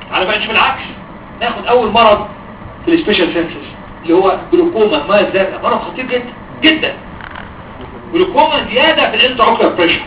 على بقى نشوف العكس ناخد اول مرض في السبيشال سنسس اللي هو جلوكوما الميه الزرقاء مرض خطير جدا جدا جلوكوما زياده في الانتر اوكلر بريشر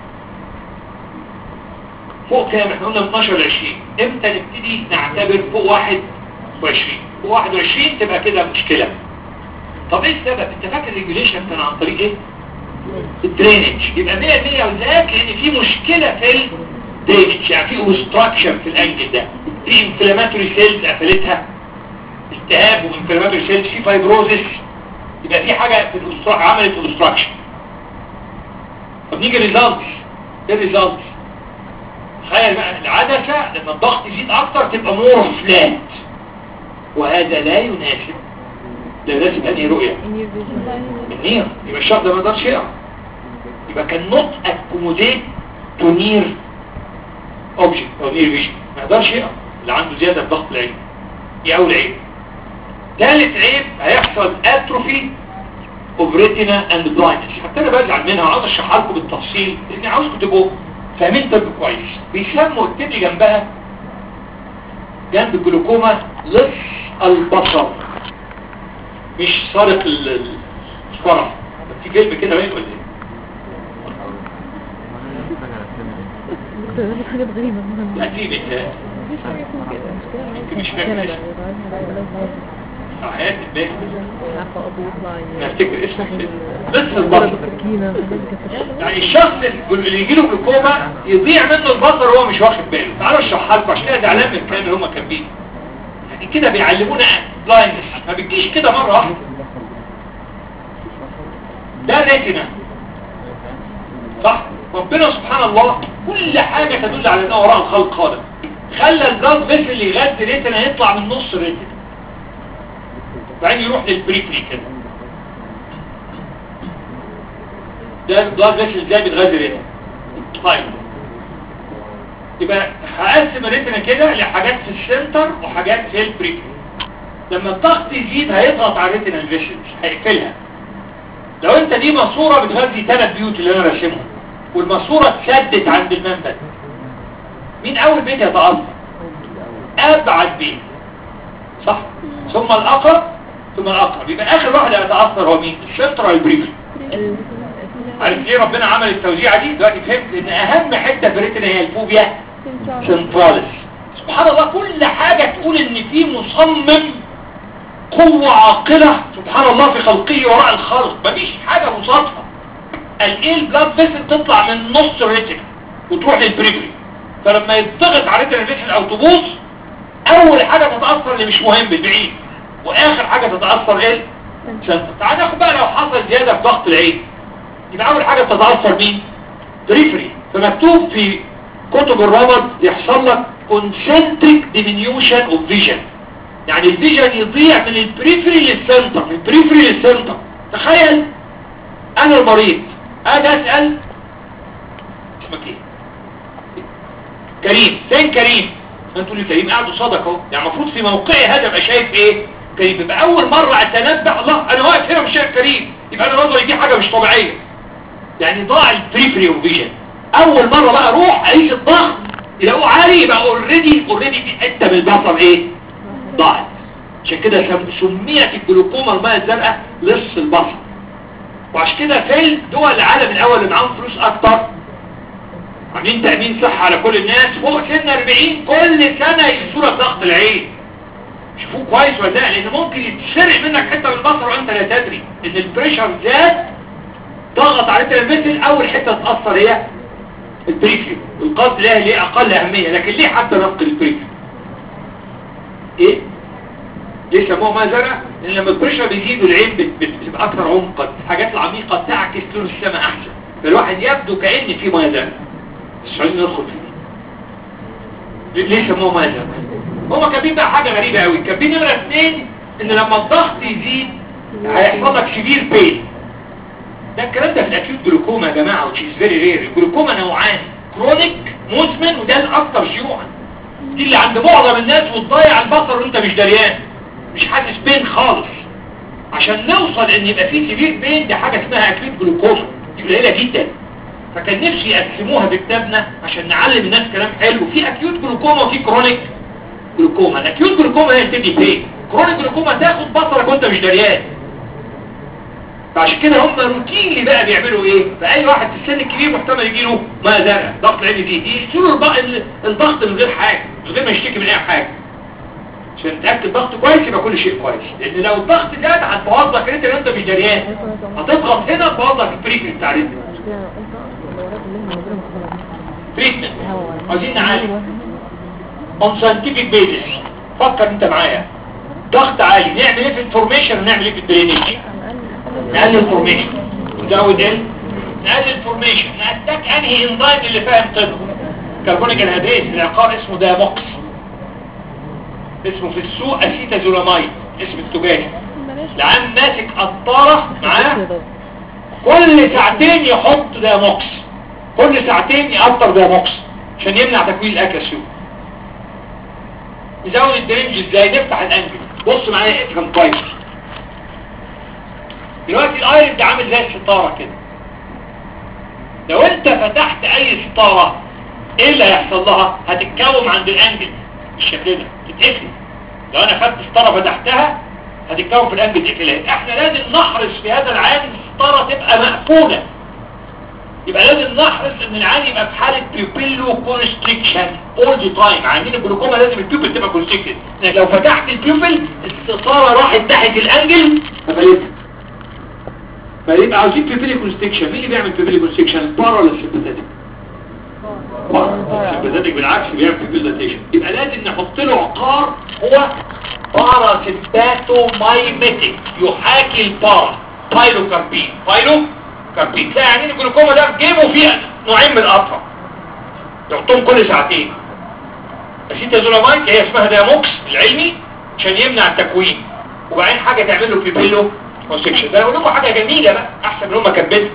فوق كام احنا قلنا من 12 ل 20 امتى نبتدي نعتبر فوق 21 فوق 21 تبقى كده مشكله طب ايه السبب انت فاكر الريجوليشن كان عن طريق ايه الدرينج يبقى 100% وذاك لان في مشكله في الدرينج يعني في اوبستراكشن في الانجل ده في انفلاماتوري سيلز قفلتها التهاب وانفلاماتوري سيلز في فايبروزس يبقى في حاجه في الاوبستراك عملت اوبستراكشن طب نيجي ريزلتس ايه الريزلتس تخيل بقى العدسه لما الضغط يزيد اكتر تبقى مور فلات وهذا لا يناسب لا يناسب هذه رؤيه النير يبقى الشخص ده ما يقدرش يقرا يبقى كان نوت اكوموديت تو نير اوبجكت او نير فيجن ما يقدرش يقرا اللي عنده زياده في ضغط العين دي اول عيب ثالث عيب هيحصل اتروفي اوف ريتينا اند بلايندنس حتى انا بزعل منها وعاوز اشرحها لكم بالتفصيل لاني عاوزكم تبقوا فاهمين طب كويس بيسموا اكتب لي جنبها جنب الجلوكوما لص البصر مش سارق ال- ال- الفرح في كلمة كده باين ولا ايه؟ دكتور هذه حاجات غريبة مهمة لا في مثال مفيش حاجة اسمها كده مشكلة مش فاكر كندا اسمه. ولا حياة الباقي عارفة أبو يطلع افتكر اسمه يستحي لص البصر سكينة حاجات كده يعني الشخص اللي اللي يجيله جلوكوما يضيع منه البصر وهو مش واخد باله تعالوا اشرحها لكم عشان كده زعلان من الكلام اللي هم كاتبينه يعني كده بيعلمونا بلايندنس ما بتجيش كده مره واحده ده ريتنا صح ربنا سبحان الله كل حاجه تدل على انه وراء الخلق خالق خلى البلاد فيسل اللي يغذي ريتنا يطلع من نص الريتنا وبعدين يروح للبريفري كده ده البلاد فيسل ازاي بتغذي ريتنا طيب يبقى هقسم الريتنا كده لحاجات في السنتر وحاجات في البريفري لما الضغط يزيد هيضغط على الريتنا الفيسلز هيقفلها لو انت دي ماسوره بتغذي ثلاث بيوت اللي انا راسمهم والماسوره اتسدت عند المنبت مين اول بيت يتاثر ابعد بيت صح ثم الاقرب ثم الاقرب يبقى اخر واحد هيتاثر هو مين السنتر والبريفري عارف ليه ربنا عمل التوزيعه دي دلوقتي فهمت ان اهم حته في الريتنا هي الفوبيا سنتراليس سبحان الله كل حاجه تقول ان في مصمم قوة عاقلة سبحان الله في خلقه وراء الخلق مفيش حاجة مصادفة الايه البلاد فيسل تطلع من نص الريتنا وتروح للبريفري فلما يضغط على الريتنا فيسل او تبوظ اول حاجة تتأثر اللي مش مهم البعيد واخر حاجة تتأثر ايه سنتر تعال ناخد بقى لو حصل زيادة في ضغط العين يبقى اول حاجة تتأثر مين بريفري فمكتوب في كتب الرمد يحصل لك concentric diminution of vision يعني الفيجن يضيع من البريفري للسنتر من البريفري للسنتر تخيل انا المريض اجي اسال اسمك ايه كريم فين كريم انت تقول لي كريم قاعد قصادك اهو يعني المفروض في موقعي هذا ابقى شايف ايه كريم يبقى اول مره اتنبأ الله انا واقف هنا مش شايف كريم يبقى انا نظري دي حاجه مش طبيعيه يعني ضاع البريفري فيجن اول مره بقى اروح اقيس الضغط يلاقوه عالي يبقى اوريدي اوريدي في حته من البصر ايه ضاعت عشان كده سم- سميت الجلوكوما الماء الزرقاء لص البصر وعشان كده في دول العالم الاول اللي معاهم فلوس اكتر عاملين تأمين صحة على كل الناس فوق سن 40 كل سنة يقيسوا لك ضغط العين شوفوه كويس ولا لا لان ممكن يتسرق منك حتة من البصر وانت لا تدري ان البريشر زاد ضغط على التلفزيون اول حتة تأثر هي البريفيو والقصد لها ليه اقل اهمية لكن ليه حتى نفقد البريفيو ايه ليه سموه ما زرع لان لما البريشر بيزيد والعين بت- بت- بتبقى اكثر عمقا الحاجات العميقة تعكس لون السماء احسن فالواحد يبدو كأن في ما زرع مش عايزين ندخل فيه ليه- ليه سموه ما زرع هما كاتبين بقى حاجة غريبة قوي كاتبين نمرة اثنين ان لما الضغط يزيد هيحصل لك سيفير بين ده الكلام ده في الاكيوت جلوكوما يا جماعه which is very rare الجلوكوما نوعان كرونيك مزمن وده الاكثر شيوعا دي اللي عند معظم الناس وتضيع البصر وانت مش دريان مش حاسس بين خالص عشان نوصل ان يبقى في سيفير بين دي حاجه اسمها اكيوت جلوكوما دي قليله جدا فكان نفسي يقسموها في كتابنا عشان نعلم الناس كلام حلو في اكيوت جلوكوما وفي كرونيك جلوكوما الاكيوت جلوكوما هي تبتدي فين كرونيك جلوكوما تاخد بصرك وانت مش دريان فعشان كده هم روتينلي بقى بيعملوا ايه فاي واحد في السن الكبير محتمل يجيله ما زرع ضغط العين دي يشيلوا الب- ال- الضغط من غير حاجه من غير ما يشتكي من اي حاجه عشان تاكد الضغط كويس يبقى كل شيء كويس لان لو الضغط زاد هتبوظ لك انت وانت مش دريان هتضغط هنا تبوظ لك البريك بتاع الريتم مشكلة انت الدورات اللي هم نزلهم خلاص تريتمنت هوا عايزين نعالج on scientific basis فكر انت معايا ضغط عالي نعمل ايه في الفورميشن ونعمل ايه في الدرينج نقلل الفورميشن نزود ايه نقلل الفورميشن نأتاك انهي انزيم اللي فاهم طب كربونيك الهيدريز العقار اسمه داموكس اسمه في السوق اسيتازولامايد اسم التجاري العام ماسك قطارة معاه كل ساعتين يحط داموكس كل ساعتين يقطر داموكس عشان يمنع تكوين الاكاسيو نزود الدرنج ازاي نفتح الانجل بص معايا افهم كويس دلوقتي الايرن ده عامل زي الستاره كده لو انت فتحت اي ستاره ايه اللي هيحصل لها هتتكوم عند الانجل بالشكل ده تتقفل لو انا خدت ستاره فتحتها هتتكون في الانجل تقفلها احنا لازم نحرص في هذا العام الستاره تبقى مقفوله يبقى لازم نحرص ان العين يبقى في حالة بيوبيلو كونستريكشن اول ذا تايم عندنا الجلوكوما لازم البيوبل تبقى كونستريكتد لانك لو فتحت البيوبل الستاره راحت ناحيه الانجل فبلتها فيبقى عاوزين بيوبيلي كونستريكشن مين اللي بيعمل بيوبيلي كونستريكشن البارا ولا السيمباثيك السيمباثيك بالعكس بيعمل بيوبيلاتيشن يبقى لازم نحط له عقار هو بارا سيمباثومايميتيك يحاكي البارا بايلوكاربين بايلو كاربين تلاقي عينين الجلوكوما ده في جيبه فيه نوعين من القطره تحطهم كل ساعتين اسيتازولامايد هي اسمها داموكس العلمي عشان يمنع التكوين وبعدين حاجه تعمل له بيبيلو كونستكشن ده اقول لكم حاجه جميله بقى احسن من هم كبدوا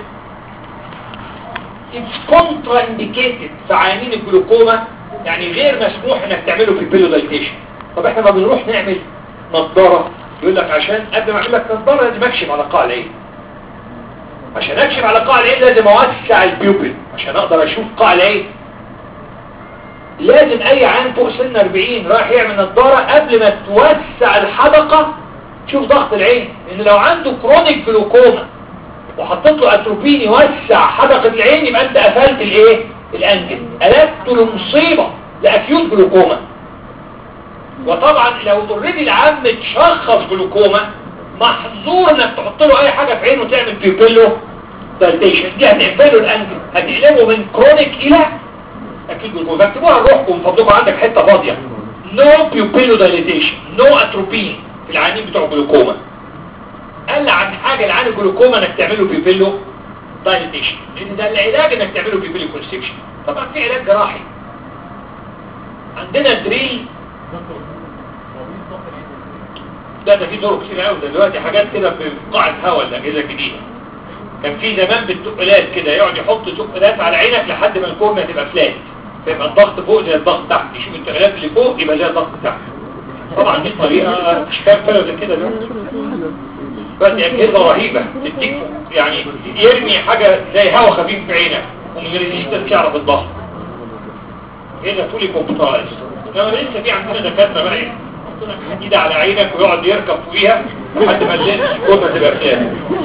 it's contraindicated في عيانين الجلوكوما يعني غير مسموح انك تعمله بيبيلو دايتيشن طب احنا ما بنروح نعمل نظاره يقول لك عشان قبل ما اعمل لك نظاره لازم اكشف على قاع العين عشان اكشف على قاع العين لازم اوسع البيوبل عشان اقدر اشوف قاع العين لازم اي عين فوق سن 40 رايح يعمل نظارة قبل ما توسع الحدقة تشوف ضغط العين لان لو عنده كرونيك جلوكوما وحطيت له اتروبين يوسع حدقة العين يبقى انت قفلت الايه الانجل قلبت له مصيبة لاكيوت جلوكوما وطبعا لو اوريدي العام متشخص جلوكوما محظور انك تحط له اي حاجة في عينه وتعمل بيبيلو دايليتيشن دي هتقفله الانجل هتقلبه من كرونيك الى اكيد جلوكوما فاكتبوها لروحكم من فضلكم عندك حتة فاضية نو بيبيلو دايليتيشن نو اتروبين في العيانين بتوع جلوكوما قال عن حاجة لعين الجلوكوما انك تعمله بيبيلو دايليتيشن لان ده العلاج انك تعمله بيبيلو كونستكشن طبعا في علاج جراحي عندنا دريل ده ده في طرق كتير قوي دلوقتي حاجات كده في قاعة هواء الاجهزه الجديده كان في زمان بالتقلات كده يقعد يحط تقلات على عينك لحد ما الكورنيا تبقى فلات فيبقى الضغط فوق زي الضغط تحت يشوف التقلات اللي فوق يبقى زي الضغط تحت طبعا دي طريقه مش كام فلو زي كده دلوقتي بس اجهزه رهيبه تديك يعني يرمي حاجه زي هواء خفيف في عينك ومن غير ريزيستنس يعرف الضغط هنا فولي كمبيوترايز انما لسه في عندنا دكاتره بقى يحط لك حديده على عينك ويقعد يركب فوقيها لحد ما اللينس الكورنيا تبقى فلات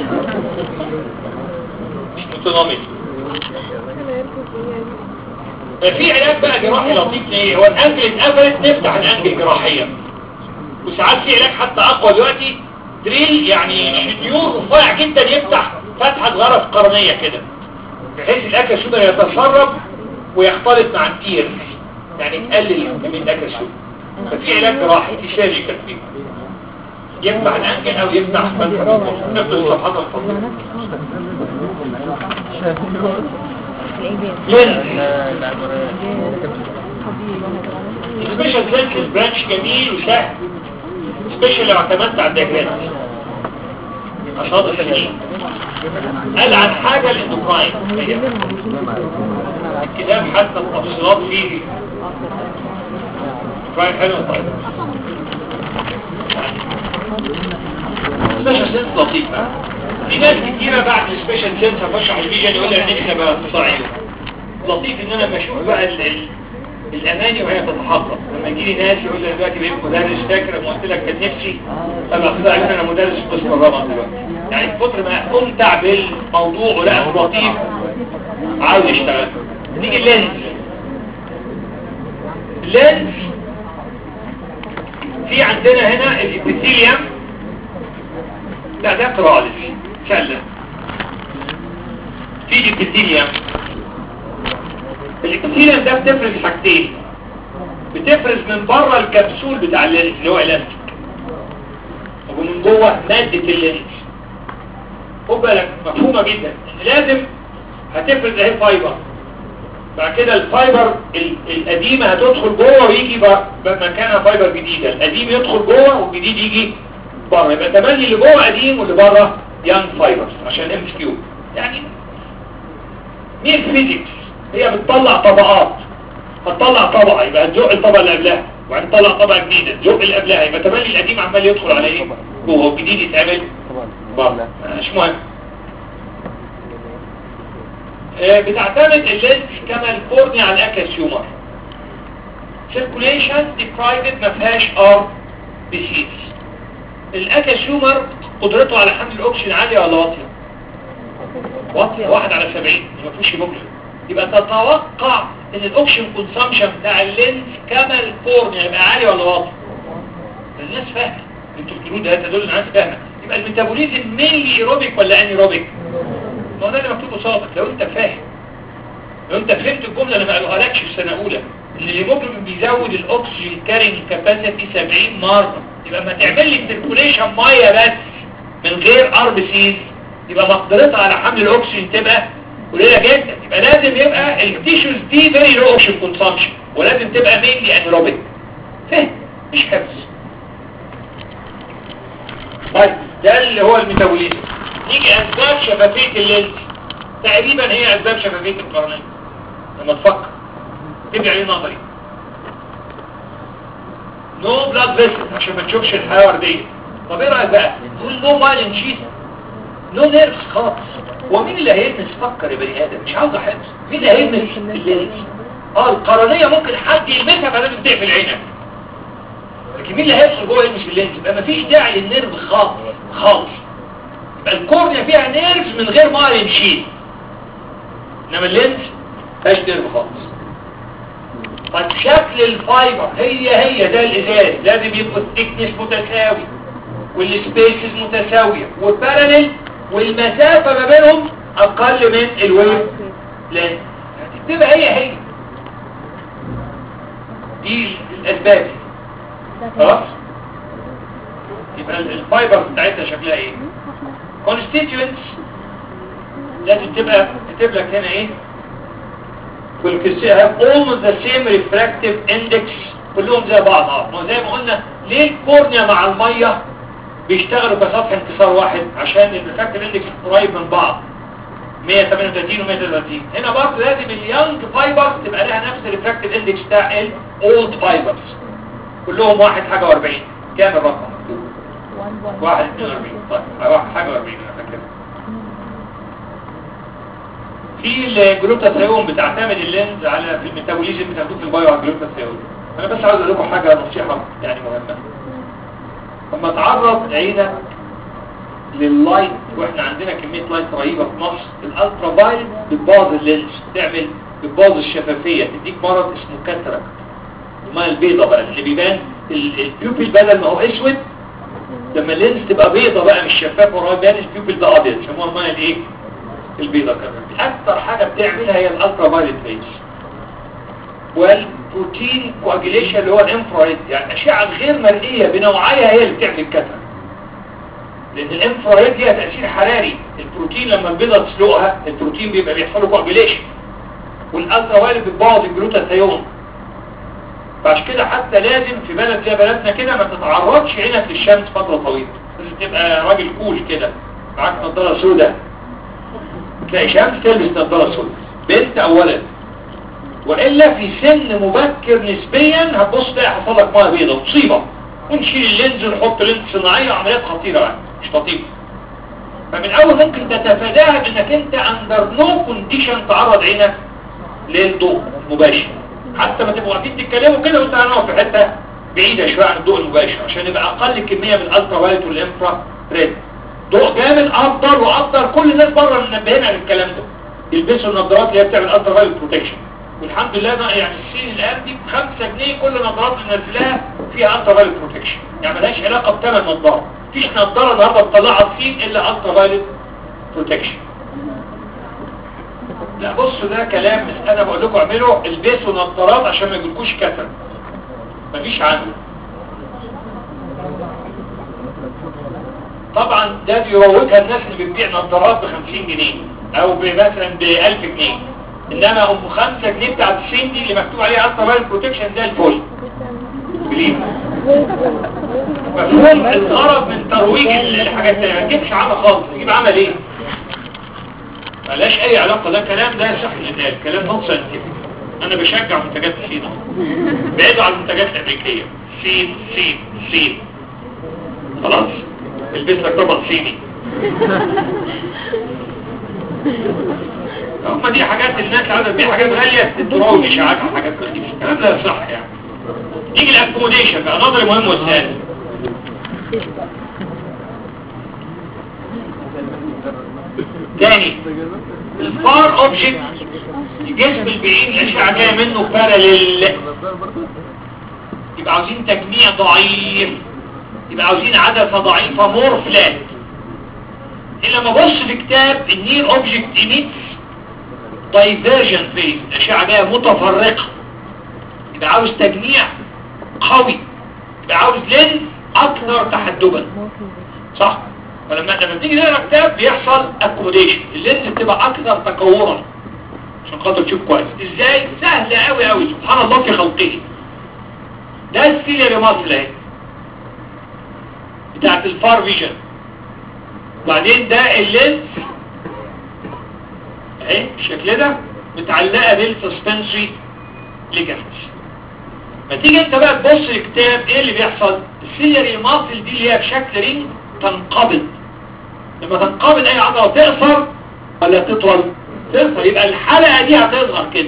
مش اوتونومي ففي علاج بقى جراحي لطيف ليه هو الانجل اتقفلت نفتح الانجل جراحيا وساعات في علاج حتى اقوى دلوقتي دريل يعني شديور رفيع جدا يفتح فتحة صغيرة في قرنية كده بحيث الاكل السوداء يتسرب ويختلط مع التير يعني تقلل كمية الاكل السوداء ففي علاج جراحي في سيرجيكال فيه يفتح الانجل او يفتح فتحة نفس الصفحات الفضلية سبيشال سنترال برانش جميل وسهل سبيشال لو اعتمدت على الدياجرام عشان السنين قال عن حاجة الاندوكراين الكتاب حتى التفصيلات فيه اندوكراين حلو طيب سبيشال سنس لطيفة في ناس كتيرة بعد السبيشال سنس هفشح الفيجن يقول لي نفسي بقى تصاعده لطيف ان انا بشوف بقى ال- ال- الاماني وهي تتحقق لما يجي لي ناس يقول لي دلوقتي بقيت مدرس فاكر لما قلت لك كان نفسي ابقى اخدها انا مدرس في قسم الرمض دلوقتي يعني من كتر ما امتع بالموضوع ولقى لطيف عاوز يشتغل نيجي اللينز اللينز في عندنا هنا الابيثيليوم لا ده كرالس شلة في الابيثيليوم الابيثيليوم ده بتفرز حاجتين بتفرز من بره الكبسول بتاع اللينز اللي هو الاستيك ومن جوه مادة اللينز خد بالك مفهومة جدا ان لازم هتفرز اهي فايبر بعد كده الفايبر ال- القديمة هتدخل جوه ويجي بر- مكانها فايبر جديدة القديم يدخل جوه والجديد يجي بره يبقى تملي اللي جوه قديم واللي بره يانج فايبرز عشان ام كيو يعني مين فيزيكس هي بتطلع طبقات هتطلع طبقة يبقى هتزق الطبقة اللي قبلها وبعدين تطلع طبقة جديدة تزق اللي قبلها يبقى تملي القديم عمال يدخل على ايه جوه والجديد يتعمل بره مش مهم آه، بتعتمد اللينس كما الكورنيا على الاكاسيومر circulation deprived ما فيهاش ار بيسيس الاكاسيومر قدرته على حمل الاكسجين عالية ولا واطية واطية واحد على سبعين ما فيهوش هيموجلوبين يبقى تتوقع ان الاكسجين كونسامشن بتاع اللينس كما الكورنيا يبقى عالي ولا واطي الناس فاهمه انتوا بتقولوا ده تدل الناس فاهمه يبقى الميتابوليزم مينلي ايروبيك ولا انيروبيك ما هو ده اللي مكتوب قصادك لو انت فاهم لو انت فهمت الجمله اللي ما قالوها لكش في سنه اولى ان الهيموجلوبين بيزود الاكسجين كارينج كاباسيتي 70 مره يبقى ما تعمل لي سيركوليشن ميه بس من غير ار بي سيز يبقى مقدرتها على حمل الاكسجين تبقى قليله جدا يبقى لازم يبقى التيشوز دي فيري لو اوكسجين كونسامشن ولازم تبقى مينلي انيروبيك فهم مش حفظ طيب ده اللي هو الميتابوليزم نيجي اسباب شفافيه اللينز تقريبا هي اسباب شفافيه القرنيه لما تفكر تبقى عليه نظري نو بلاد فيسل عشان ما تشوفش الحوار دي طب ايه رايك بقى تقول نو مايلين شيت نو نيرفز خالص هو مين اللي هيلمس فكر يا بني ادم مش عاوز حفظ مين اللي هيلمس اللينز اه القرنيه ممكن حد يلمسها فلازم تقفل عينك لكن مين اللي هيدخل جوه يلمس اللينز يبقى مفيش داعي للنيرف خالص خالص يبقى الكورنيا فيها نيرفز من غير ما يمشي انما اللينز مفيهاش نيرف خالص طيب شكل الفايبر هي هي ده الازاز لازم يبقى الثيكنس متساوي والسبيسز متساويه والباراليل والمسافه ما بينهم اقل من الويف لينز هتبقى هي هي دي الاسباب خلاص يبقى ال- الفايبر بتاعتها شكلها ايه constituents لازم تبقى كاتب لك هنا ايه والكسي have almost the same refractive index كلهم زي بعض اه ما هو زي ما قلنا ليه الكورنيا مع الميه بيشتغلوا كسطح انكسار واحد عشان الريفراكتيف اندكس قريب من بعض 138 و 133 هنا برضه لازم اليانج فايبر تبقى لها نفس الريفراكتيف اندكس بتاع الاولد فايبرز كلهم واحد حاجة واربعين كام الرقم مكتوب واحد اتنين واربعين طيب واحد حاجة واربعين انا فاكر في الجلوتاثيون بتعتمد اللينز على في الميتابوليزم بتاخدوه في البايو على الجلوتاثيون انا بس عاوز اقول لكم حاجة نصيحة يعني مهمة لما تعرض عينك لللايت واحنا عندنا كمية لايت رهيبة في مصر الالترا فايلت بتبوظ اللينز تعمل بتبوظ الشفافية تديك مرض اسمه كاتراكت الماء البيضة بقى اللي بيبان ال- البيوبل بدل ما هو اسود لما اللينز تبقى بيضة بقى مش شفافة وراها بيان البيوبل ده ابيض يسموها الماء الايه البيضة كمان اكتر حاجة بتعملها هي الالترا فايلت ريز والبروتين كواجيليشن اللي هو الانفراريد يعني الاشعه الغير مرئيه بنوعيها هي اللي بتعمل الكتر لان الانفراريد ليها تاثير حراري البروتين لما البيضه تسلقها البروتين بيبقى بيحصل له كواجيليشن والالترا فايلت بتبوظ الجلوتاثيون فعشان كده حتى لازم في بلد زي بلدنا كده ما تتعرضش عينك للشمس فتره طويله لازم تبقى راجل كول كده معاك نظاره سوداء تلاقي شمس تلبس نظاره سوداء بنت او ولد وإلا في سن مبكر نسبيا هتبص تلاقي حصل لك ميه بيضاء مصيبة ونشيل اللينز ونحط لينز صناعية وعمليات خطيرة يعني مش لطيفة فمن أول ممكن تتفاداها بأنك أنت أندر نو كونديشن تعرض عينك للضوء مباشر حتى ما تبقوا واقفين تتكلموا كده وانت هنقف في حته بعيده شويه عن الضوء المباشر عشان يبقى اقل كميه من الالترا وايلت والانفرا ريد ضوء جامد افضل وافضل كل الناس بره منبهين عن الكلام ده يلبسوا النظارات اللي هي بتعمل الترا وايلت بروتكشن والحمد لله ده يعني الصين الان دي ب 5 جنيه كل نظارات اللي نزلها فيها الترا وايلت بروتكشن يعني ملهاش علاقه بثمن نظاره مفيش نظاره النهارده بتطلعها الصين الا الترا وايلت بروتكشن لا بصوا ده كلام مش انا بقول لكم اعملوا البسوا نظارات عشان ما يجيلكوش كسل مفيش عنه طبعا ده بيروجها الناس اللي بتبيع نظارات ب 50 جنيه او مثلا ب 1000 جنيه انما ام 5 جنيه بتاعت الصين دي اللي مكتوب عليها الترا وايلت بروتكشن ده الفل بليف مفهوم الغرض من ترويج الحاجات دي ما تجيبش عمل خالص تجيب عمل ايه ملاش اي علاقة ده كلام ده صح لله كلام نون ساينتفك انا بشجع منتجات الصين بعيدوا عن المنتجات الامريكية صين صين صين خلاص البس لك طبق صيني هم دي حاجات الناس عايزه تبيع حاجات غالية تروج اشاعات على حاجات غالية الكلام ده صح يعني نيجي الاكوموديشن بقى نظري مهم والثاني تاني الفار اوبجكت الجسم البعيد الاشعه جايه منه باراليل يبقى عاوزين تجميع ضعيف يبقى عاوزين عدسه ضعيفه مور فلات الا لما ابص في كتاب النير اوبجكت ايميتس دايفيرجن فيز الاشعه جايه متفرقه يبقى عاوز تجميع قوي يبقى عاوز لينز اكثر تحدبا صح فلما لما بتيجي نقرا كتاب بيحصل اكوموديشن اللينز بتبقى اكثر تكورا عشان خاطر تشوف كويس ازاي سهل قوي قوي سبحان الله في خلقه ده السيليا ماسل اهي بتاعت الفار فيجن وبعدين ده اللينز اهي الشكل ده متعلقه بالسسبنسري ليجامنتس ما تيجي انت بقى تبص الكتاب ايه اللي بيحصل السيلياري ماسل دي اللي هي بشكل رينج تنقبض لما تنقبض اي عضلة تقصر ولا تطول تقصر يبقى الحلقة دي هتصغر كده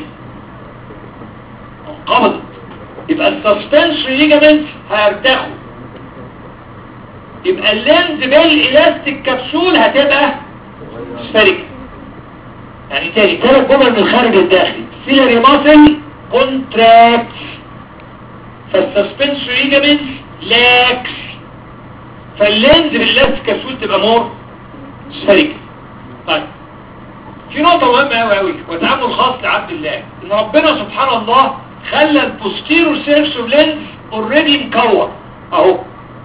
انقبضت يبقى السسبنسري ليجامنت هيرتخوا يبقى اللينز بالالاستيك كبسول هتبقى سفيريك يعني تاني ثلاث جمل من الخارج الداخلي سيلري ماسل كونتراكت فالسسبنسري ليجامنت لاكس فاللينز بالالاستيك كبسول تبقى مور سفيريك طيب في نقطة مهمة قوي قوي وتعامل خاص لعبد الله ان ربنا سبحان الله خلى البوستيرور سيرفس اوف لينز اوريدي مكور اهو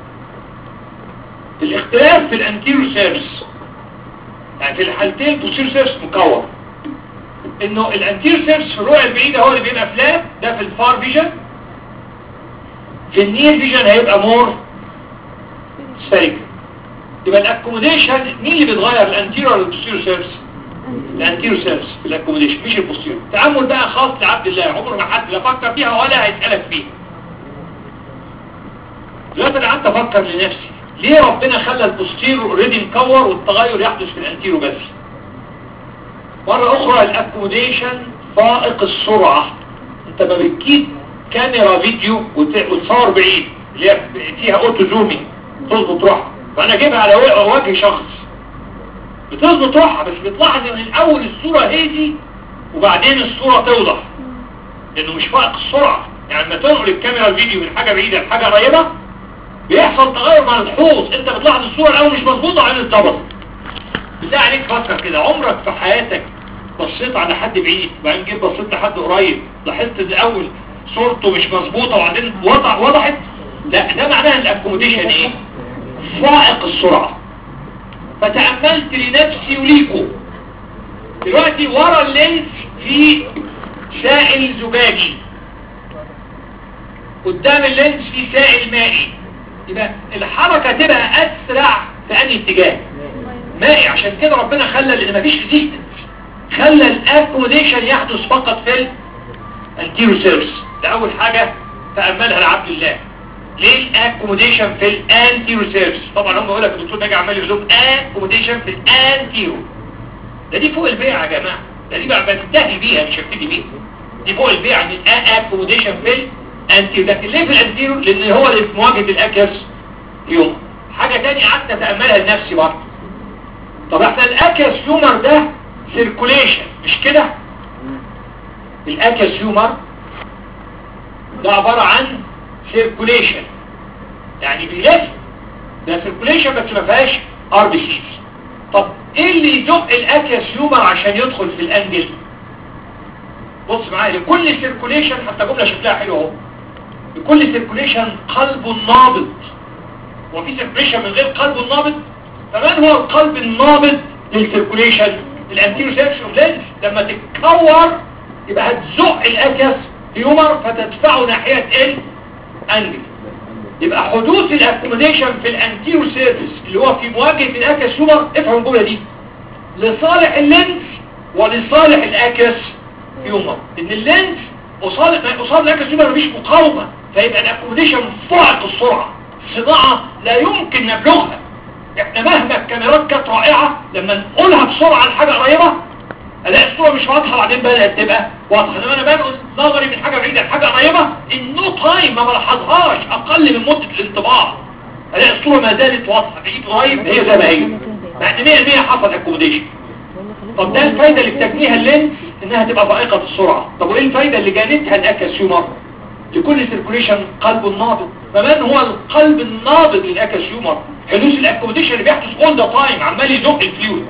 الاختلاف في الانتيرور سيرفس يعني في الحالتين البوستيرور سيرفس مكور انه الانتيرور سيرفس في الرؤية البعيدة هو اللي بيبقى فلات ده في الفار فيجن في النير فيجن هيبقى مور سفيريك يبقى الاكوموديشن مين اللي بيتغير الانتيرور ولا البوستيرور سيرفس الانتيرو سيرفس في الاكوموديشن مش البوستيرو تعامل بقى خاص لعبد الله عمره ما حد لا فكر فيها ولا هيسألك فيها دلوقتي انا قعدت افكر لنفسي ليه ربنا خلى البوستيرو اوريدي مكور والتغير يحدث في الانتيرو بس مرة اخرى الاكوموديشن فائق السرعة انت ما بتجيب كاميرا فيديو وت- وتصور بعيد اللي هي فيها اوتو زومينج تظبط روحها فانا اجيبها على و- وجه شخص بتظبط روحها بس بتلاحظ ان الاول الصورة هادي وبعدين الصورة توضح لانه مش فائق السرعة يعني لما تنقل الكاميرا الفيديو من حاجة بعيدة لحاجة قريبة بيحصل تغير ملحوظ انت بتلاحظ الصورة الاول مش مظبوطة وبعدين اتظبط بالله عليك فكر كده عمرك في حياتك بصيت على حد بعيد وبعدين جيت بصيت لحد قريب لاحظت ان الاول صورته مش مظبوطة وبعدين وضع وضحت لا ده معناها الاكوموديشن ايه فائق السرعة فتأملت لنفسي وليكم دلوقتي ورا اللينس في سائل زجاجي قدام اللينس في سائل مائي يبقى الحركة تبقى أسرع في أي اتجاه مائي عشان كده ربنا خلى لأن مفيش ريزيستنس خلى الاكوموديشن يحدث فقط في الانتيرو سيرفس ده أول حاجة تأملها لعبد الله ليه الاكوموديشن في الانتيرو سيرفس طبعا هم بيقول لك الدكتور ناجي عمال يقول لهم اكوموديشن في الانتيرو ده دي فوق البيع يا جماعه ده دي بقى بتنتهي بيها مش هبتدي بيها دي فوق البيع عن الاكوموديشن في الانتيرو لكن ليه في الانتيرو لان هو اللي في مواجهه الاكيس يوم حاجه تانية قعدت اتاملها لنفسي برضه طب احنا الاكيس هيومر ده سيركوليشن مش كده الاكيس هيومر ده عباره عن سيركوليشن يعني بيلف ده سيركوليشن بس ما فيهاش ار بي سيز طب ايه اللي يزق الاكيس هيومر عشان يدخل في الانجل بص معايا لكل سيركوليشن حتى جمله شكلها حلو اهو لكل سيركوليشن قلب نابض وفي سيركوليشن من غير قلب نابض فمن هو القلب النابض للسيركوليشن الانتيرو سيركشن لينس لما تتكور يبقى هتزق الاكيس هيومر فتدفعه ناحيه الانجل يبقى حدوث الاكوموديشن في الانتيرو سيرفيس اللي هو في مواجهه الاكيس هيومر افهم الجمله دي لصالح اللينس ولصالح الاكيس هيومر ان اللينس قصاد قصاد الاكيس هيومر مفيش مقاومه فيبقى الاكوموديشن فائق السرعه صناعه لا يمكن نبلغها احنا مهما الكاميرات كانت رائعه لما نقولها بسرعه لحاجه قريبه الاقي الصوره مش واضحه وبعدين بدات تبقى واضحه انما انا بنقل نظري من حاجه بعيده لحاجه قريبه النو تايم ما بلاحظهاش اقل من مده الانطباع الاقي الصوره ما زالت واضحه بعيد قريب هي زي ما هي مع ان 100% حصل اكوموديشن طب ده الفايده اللي بتجنيها اللينس انها تبقى فائقه السرعه طب وايه الفايده اللي جانتها الاكاسيومر لكل سيركوليشن قلب نابض فمن هو القلب النابض للاكاسيومر حدوث الاكوموديشن اللي بيحدث اول ذا تايم عمال يزق الفلويد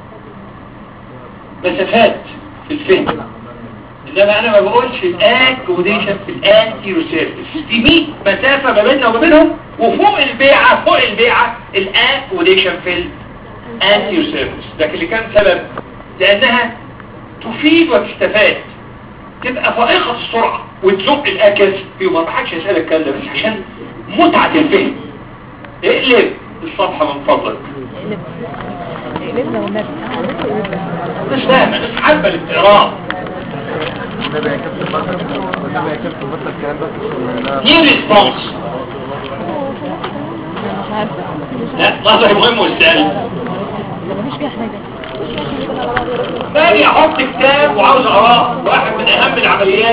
مسافات في الفهم انما انا ما بقولش الاكوموديشن في الانتيرو سيرفيس في 100 مسافه ما بيننا وما بينهم وفوق البيعه فوق البيعه الاكوموديشن في الانتيرو سيرفيس لكن اللي كان سبب لانها تفيد وتستفاد تبقى فائقة السرعة وتزق الاكل في يوم ما حدش يسألك الكلام ده بس عشان متعة الفهم اقلب الصفحة من فضلك قلبنا والنبي مش فاهم انا مش عارفة الاقتراض النبي يا كابتن بطل النبي يا كابتن بطل الكلام ده دي ريسبونس مش عارفة لا نظري مهم والسؤال ده مفيش فيها حاجة باجي احط كتاب وعاوز اقراه واحد من اهم العمليات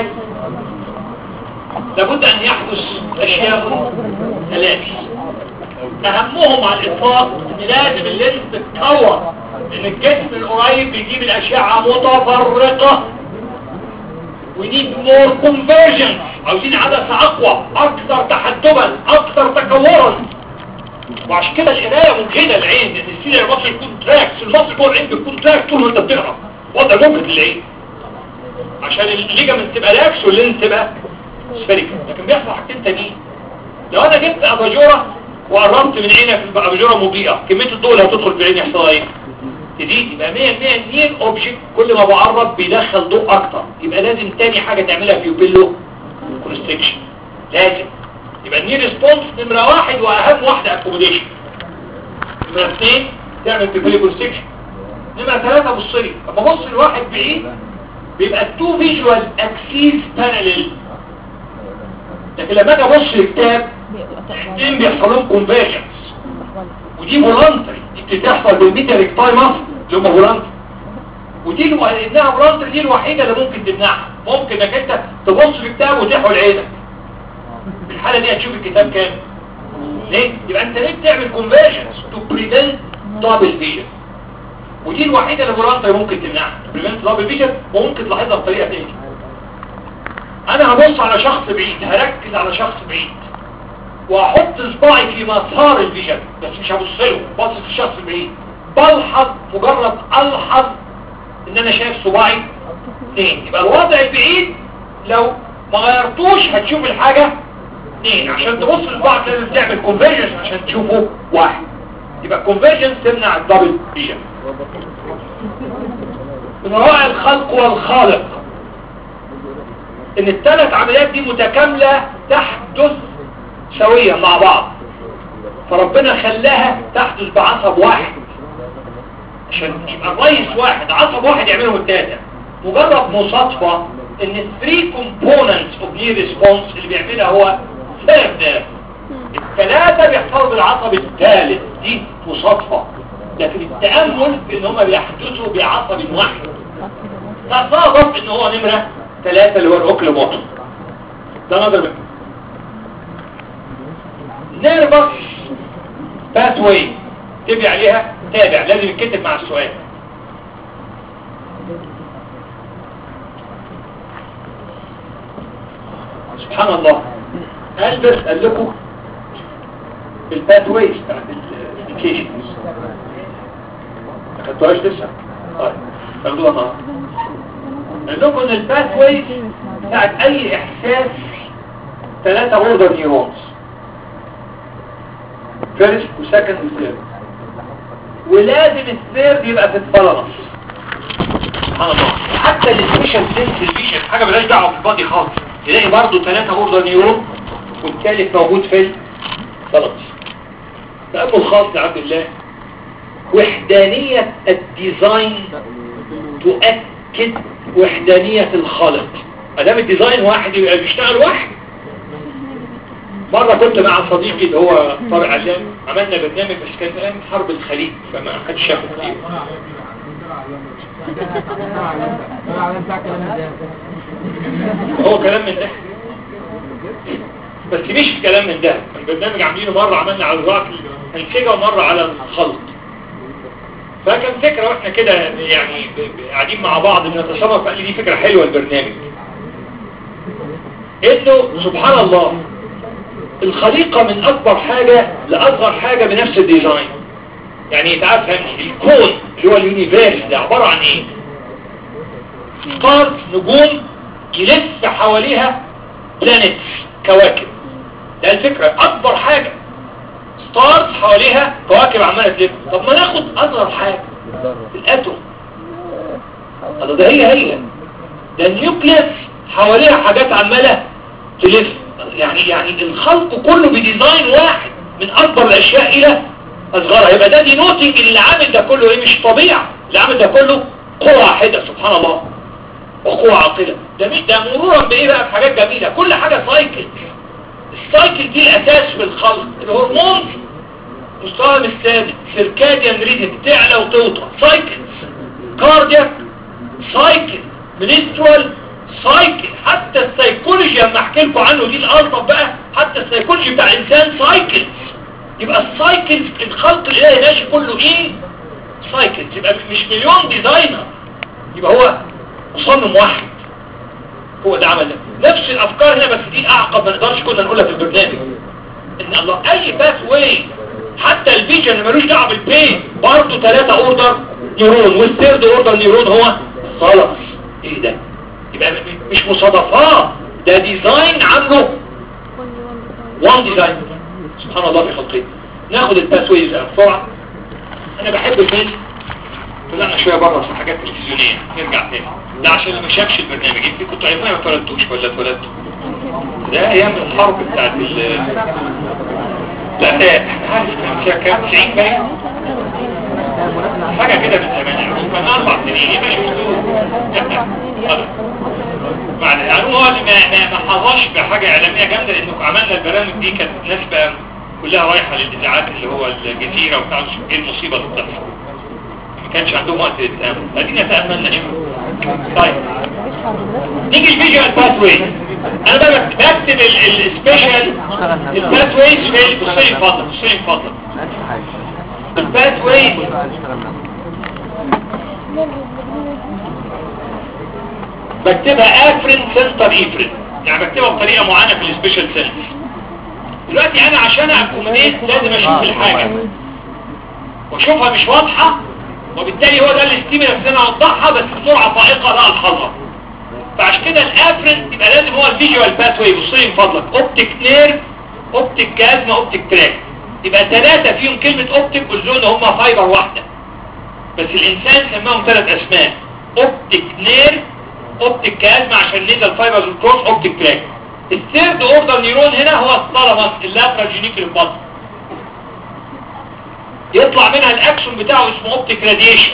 لابد ان يحدث اشياء ثلاثة اهمهم على الاطلاق ان لازم اللينس تتكور ان الجسم القريب بيجيب الاشعة متفرقة we need more convergence عاوزين عدسة اقوى اكثر تحدبا اكثر تكورا وعشان كده القرايه مجهده العين لان السيليا المصري يكون تراكس المصري جوه العين بيكون تراكس طول ما انت بتقرا وضع مجهد للعين عشان الليجامنت تبقى لاكس واللين تبقى سفيريكال لكن بيحصل حاجتين تانيين لو انا جبت اباجوره وقربت من عينك اباجوره مضيئه كميه الضوء اللي هتدخل في العين يحصل ايه تزيد يبقى 100% نير اوبجكت كل ما بقرب بيدخل ضوء اكتر يبقى لازم تاني حاجه تعملها في يوبيلو كونستريكشن لازم يبقى النير ريسبونس نمرة واحد واهم واحدة اكوموديشن نمرة اثنين تعمل بيبلي كونستريكشن نمرة ثلاثة بص لي لما بص لواحد بعيد بيبقى التو فيجوال اكسيس باراليل لكن لما اجي ابص للكتاب الاثنين بيحصل لهم كونفيرجنس ودي فولانتري دي بتحصل بالميتريك تايم اوف اللي هم فولانتري ودي الو... انها فولانتري دي الوحيده اللي ممكن تمنعها ممكن انك انت تبص في الكتاب وتحول عينك في الحالة دي هتشوف الكتاب كام ليه؟ يبقى انت ليه بتعمل convergence to prevent double vision ودي الوحيدة اللي فولانتري ممكن تمنعها to prevent double vision وممكن تلاحظها بطريقة تانية انا هبص على شخص بعيد هركز على شخص بعيد واحط صباعي في مسار الفيجن بس مش هبص له باصص في الشخص البعيد بلحظ مجرد الحظ ان انا شايف صباعي اثنين يبقى الوضع البعيد لو ما غيرتوش هتشوف الحاجة اثنين عشان تبص لصباعك لازم تعمل كونفرجنس عشان تشوفه واحد يبقى كونفرجنس تمنع الدبل فيجن من روائع الخلق والخالق ان الثلاث عمليات دي متكاملة تحدث سوية مع بعض فربنا خلاها تحدث بعصب واحد عشان يبقى الرئيس واحد عصب واحد يعملهم التالتة مجرد مصادفة ان الثري components of near response اللي بيعملها هو third nerve الثلاثة بيحصلوا بالعصب الثالث دي مصادفة لكن التأمل في ان هما بيحدثوا بعصب واحد تصادف ان هو نمرة ثلاثة اللي هو الاوكل موتور ده نظر نيرفس باث واي تبع عليها تابع لازم يتكتب مع السؤال سبحان الله ألبس قال لكم الباث وايز بتاعت الابلكيشن ما خدتوهاش لسه طيب خدوها النهارده قال لكم ان الباث وايز بتاعت اي احساس ثلاثة اوردر نيورونز فيرست وسكند وثيرد ولازم الثيرد يبقى في الثالاموس سبحان الله حتى السبيشال سنس الفيشن حاجه مالهاش دعوه بالبادي خالص تلاقي برضه ثلاثة اوردر نيورون والثالث موجود في الثالاموس تأمل خاص لعبد الله وحدانية الديزاين تؤكد وحدانية الخالق ادام الديزاين واحد يبقى بيشتغل واحد مرة كنت مع صديقي اللي هو طارق علام عملنا برنامج بس كان ايام حرب الخليج فما حدش شافه كتير هو كلام من ده بس مش كلام من ده كان برنامج عاملينه مرة عملنا على الرأس الانسجة ومرة على الخلط فكان فكرة واحنا كده يعني ب- ب- قاعدين مع بعض بنتصرف فقال لي دي فكرة حلوة البرنامج انه سبحان الله الخليقة من اكبر حاجة لاصغر حاجة بنفس الديزاين يعني يتعرف الكون اللي هو اليونيفيرس ده عبارة عن ايه ستارز نجوم يلف حواليها بلانيتس كواكب ده الفكرة اكبر حاجة ستارز حواليها كواكب عمالة تلف طب ما ناخد اصغر حاجة الاتوم هذا ده هي هي ده النيوكليس حواليها حاجات عمالة تلف يعني يعني الخلق كله بديزاين واحد من اكبر الاشياء الى اصغرها يبقى ده دينوتنج اللي عامل ده كله ايه مش طبيعة اللي عامل ده كله قوة واحدة سبحان الله وقوة عاقلة ده مش ده مرورا بايه بقى بحاجات جميلة كل حاجة سايكل السايكل دي الاساس في الخلق الهرمون مستوى الثابت سيركاديان ريزم تعلى وتوطى سايكل كاردياك سايكل منسترال سايكل حتى السيكولوجي لما احكي لكم عنه دي الالطف بقى حتى السيكولوجي بتاع الانسان سايكل يبقى السايكل الخلق الالهي ماشي كله ايه سايكل يبقى مش مليون ديزاينر يبقى هو مصمم واحد هو ده عمل ده نفس الافكار هنا بس دي اعقد ما نقدرش كنا نقولها في البرنامج ان الله اي باث واي حتى الفيجن اللي ملوش دعوه بالبين برضه ثلاثة اوردر نيورون والثيرد اوردر نيورون هو خلاص ايه ده يبقى م- مش مصادفات ده ديزاين عامله وان ديزاين سبحان الله في خلقه ناخد الباث وايز بسرعه انا بحب الفيلم طلعنا شويه بره في حاجات تلفزيونيه نرجع تاني ده عشان اللي ما شافش البرنامج انت كنتوا عارفين ما اتولدتوش ولا اتولدتوا ده ايام الحرب بتاعت ال لا ده احنا عارف كان فيها كام 90 باين حاجه كده من زمان يعني كان اربع سنين يبقى شفتوه بعد يعني هو اللي ما ما ما حظاش بحاجه اعلاميه جامده لانه عملنا البرامج دي كانت الناس بقى كلها رايحه للاذاعات اللي هو الجزيره وبتاع ايه المصيبه اللي بتحصل ما كانش عندهم وقت للتامل ادينا تاملنا شويه طيب نيجي الفيجوال باث واي انا بقى بكتب السبيشال الباث وايز في بصي اتفضل بصي اتفضل الباث وايز بكتبها افرين سنتر ايفرين يعني بكتبها بطريقه معينه في السبيشال سنس دلوقتي انا عشان اكوميديت لازم اشوف الحاجه واشوفها مش واضحه وبالتالي هو ده الاستيمي اللي انا اوضحها بس بسرعه فائقه لا الحظها فعشان كده الافرين يبقى لازم هو الفيجوال باثوي بص لي من فضلك اوبتيك نيرف اوبتيك جازما اوبتيك تراك يبقى ثلاثه فيهم كلمه اوبتيك والزون هم فايبر واحده بس الانسان سماهم ثلاث اسماء اوبتيك نيرف اوبتيك جازما عشان نزل فايبر الكروس اوبتيك تراك الثيرد اوردر نيرون هنا هو الثالاموس اللاترال جينيكال بادي يطلع منها الاكشن بتاعه اسمه اوبتيك راديشن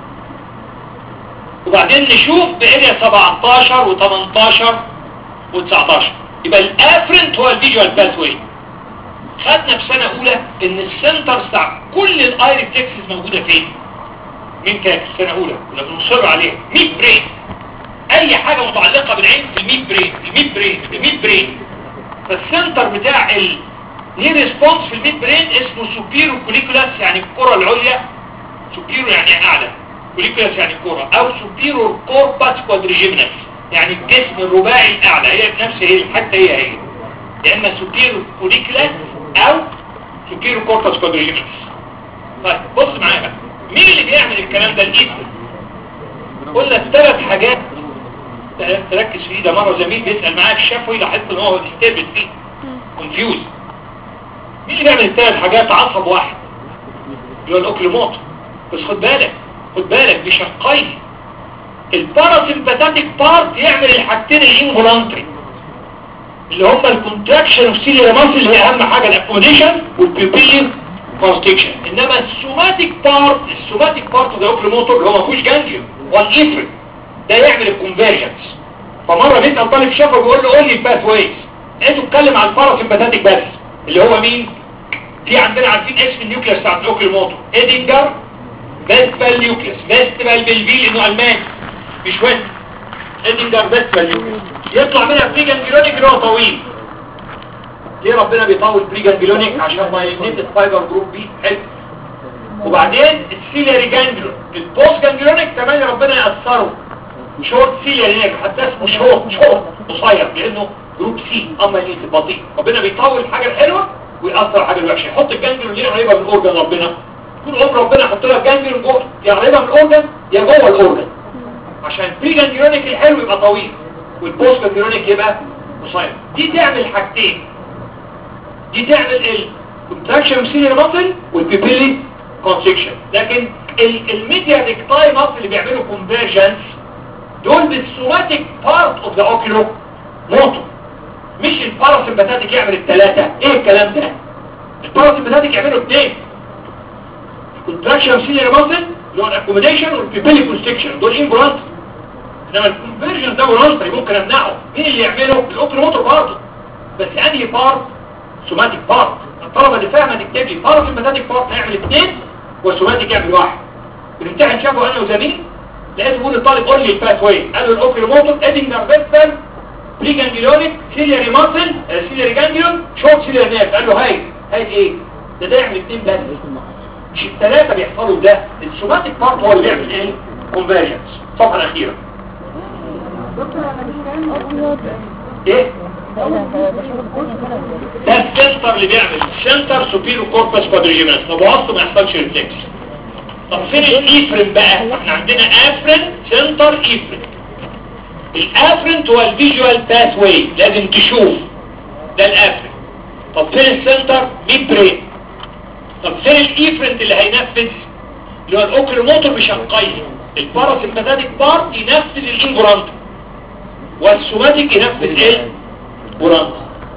وبعدين نشوف باريا 17 و18 و19 يبقى الافرنت هو الفيجوال باثوي خدنا في سنة اولى ان السنتر بتاع كل الايريك تكسس موجودة فين مين كانت في سنة اولى كنا بنصر عليها ميد برين اي حاجة متعلقة بالعين في الميد برين الميد برين الميد برين فالسنتر بتاع ال ليه ريسبونس في الميد برين اسمه سوبيرو كوليكولاس يعني الكرة العليا سوبيرو يعني اعلى كوليكولاس يعني الكرة او سوبيرو كورباس كوادريجيمنس يعني الجسم الرباعي الاعلى هي نفس هي حتى هي هي يا اما سوبيرو كوليكولاس او سوبيرو كورباس كوادريجيمنس طيب بص معايا بقى مين اللي بيعمل الكلام ده الايد قلنا ثلاث حاجات تركز فيه ده مرة زميل بيسأل معاك الشفوي لاحظت ان هو ديستربت فيه كونفيوز مين اللي بيعمل الثلاث حاجات عصب واحد اللي هو الاوكليموت بس خد بالك خد بالك بشقين الباراسمباتيك بارت يعمل الحاجتين الانفولانتري اللي هم الكونتراكشن اوف سيليا ماسل اللي هي اهم حاجه الاكوموديشن والبيبيلي كونستكشن انما السوماتيك بارت السوماتيك بارت ده اوكليموتور اللي هو ما فيهوش جانجليون والإفرد ده يعمل الكونفرجنس فمرة بيسأل طالب شافه بيقول له قول لي الباث ويز انتوا اتكلم عن الباراسمباتيك بس اللي هو مين في عندنا عارفين اسم النيوكليس بتاع الاوكل موتور ادينجر فيستبال نيوكليس فيستبال بالفي انه الماني مش وين ادينجر فيستبال نيوكليس يطلع منها بريجانجلونيك اللي هو طويل ليه ربنا بيطول بريجانجلونيك عشان ما ينيت الفايبر جروب بي حلو وبعدين السيلياري جانجلون البوست جانجلونيك كمان ربنا يأثره شورت سيلياري هناك حتى اسمه شورت شورت قصير لانه جروب سي اما اللي بطيء ربنا بيطول الحاجه الحلوه ويأثر الحاجه الوحشه يحط الجانجلون ليه قريبه من الاورجن ربنا طول عمر ربنا يحط لها جانجلون جوه يا قريبه من الاورجن يا جوه الاورجن عشان البري جانجلونيك الحلو يبقى طويل والبوست جانجلونيك يبقى قصير دي تعمل حاجتين دي تعمل ال contraction سيليار ماسل والبيبيلي كونسكشن لكن الميديا ديكتاي ماسل اللي بيعملوا كونفرجنس دول بالسوماتيك بارت اوف ذا اوكيلو موتور مش الباراسمباتيك يعمل الثلاثه ايه الكلام ده الباراسمباتيك يعملوا اثنين الكونتراكشن سيليار ماسل اللي هو الاكوموديشن والبيبيلي كونستكشن دول امبولانت انما الكونفرجن ده ولانتري ممكن امنعه مين اللي يعمله الاوكيلو موتور برضه بس انهي بارت سوماتيك بارت الطلبه اللي فاهمه تكتب لي باراسمباتيك بارت هيعمل اثنين والسوماتيك يعمل واحد بنمتحن شافه انا وزميل لقيت بيقول الطالب قول لي الباث واي قال له الاوكيلو موتور ادينجر فيستال بري جانجليونيك سيلياري ماسل سيلياري جانجليون شورت سيلياري نيرف قال له هاي هاي ايه ده ده يعمل اثنين بس مش الثلاثه بيحصلوا ده السوماتيك بارت هو اللي بيعمل ايه كونفرجنس الصفحه الاخيره ابيض ايه لا لا بشوف الدنيا كده ده السنتر اللي بيعمل سنتر سوبيرو كوربس كوادريجيمنس طب وسط ما يحصلش ريفلكس طب فين الايفرين بقى احنا عندنا افرين سنتر ايفرين الافرين هو الفيجوال باث واي لازم تشوف ده الافرين طب فين السنتر ميد برين طب فين الايفرين اللي هينفذ اللي هو الاوكلوموتور بشقيه الباراسمباتيك بارت ينفذ الانجورانت والسوماتيك ينفذ ايه برانت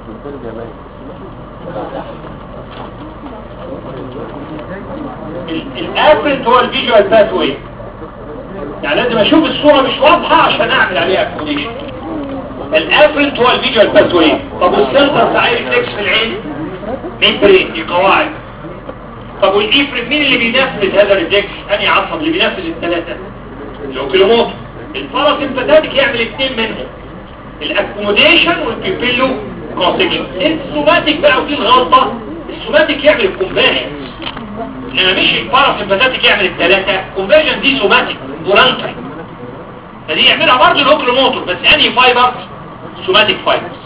الافرنت هو الفيجوال باث واي يعني لازم اشوف الصورة مش واضحة عشان اعمل عليها اكوموديشن الافرنت هو الفيجوال باث واي طب والسنتر بتاع ريفلكس في العين مين برين دي قواعد طب والايفرنت مين اللي بينفذ هذا الريفلكس انهي عصب اللي بينفذ الثلاثة الاوكيلوموتر الباراسمباتيك يعمل اثنين منهم الاكوموديشن والبيبيلو كونسكشن السوماتيك بقى ودي الغلطة السوماتيك يعمل الكونفرجن انما مش الباراسمباتيك يعمل الثلاثة الكونفرجن دي سوماتيك فولانتري فدي يعملها برضه الاوكلوموتور بس انهي فايبر سوماتيك فايبرز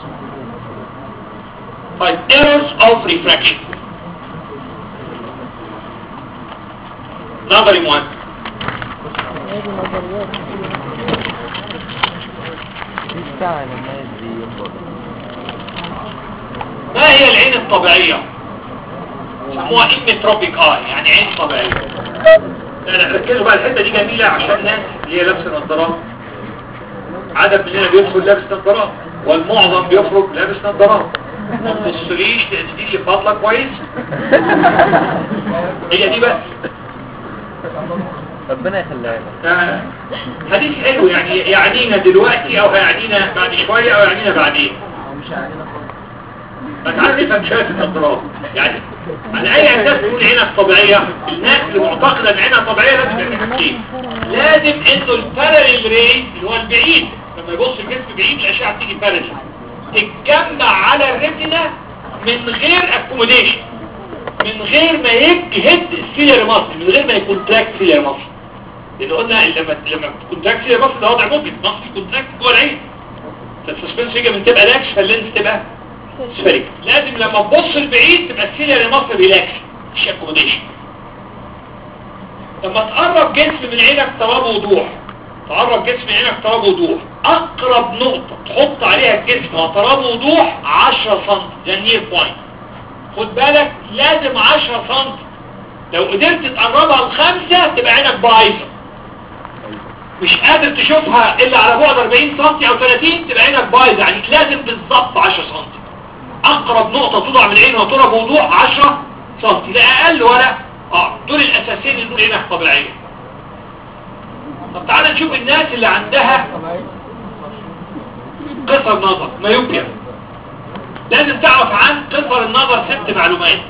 طيب errors of refraction نظري مهم هذه نظريات دي الساعة لما يدي ينبض ما هي العين الطبيعية سموها ايميتروبيك اي يعني عين طبيعية لا لا ركزوا بقى الحتة دي جميلة عشان الناس اللي هي لابسة نظارات عدد مننا بيدخل لابس نظارات والمعظم بيخرج لابس نظارات ما تبصليش لان دي اللي فاضلة كويس هي دي بس ربنا يخليها لك آه، حديث حلو يعني يعنينا دلوقتي او هيعنينا بعد شوية او يعنينا بعدين مش علينا خالص فتعال نفهم شوية في النظرات يعني على اي اساس تقول عينك طبيعية الناس اللي معتقدة ان عينها طبيعية لازم يبقى حاجتين لازم انه الباراليل ري اللي هو البعيد لما يبص الجسم بعيد الاشعه بتيجي بارل تتجمع على الريتنا من غير اكوموديشن من غير ما يجهد السيلر مصر من غير ما يكونتراكت سيلر مصر لان قلنا لما لما كونتراكت سيلر مصر ده وضع ممكن مصر كونتراكت جوه العين فالسسبنس من تبقى لاكس فاللينس تبقى سفريك لازم لما تبص البعيد تبقى السيلر مصر ريلاكس مش اكوموديشن لما تقرب جسم من عينك تراب وضوح تقرب جسم من عينك تراب وضوح اقرب نقطة تحط عليها الجسم وتراب وضوح 10 سم ده نير بوينت خد بالك لازم 10 سم لو قدرت تقربها لخمسة تبقى عينك بايظة مش قادر تشوفها الا على بعد 40 سم او 30 تبقى عينك بايظة يعني لازم بالظبط 10 سم اقرب نقطة توضع من العين وترى بوضوح 10 سم لا اقل ولا اه دول الاساسيين اللي دول عينك طبيعية طب تعالى نشوف الناس اللي عندها قصر نظر مايوبيا لازم تعرف عن قصر النظر ست معلومات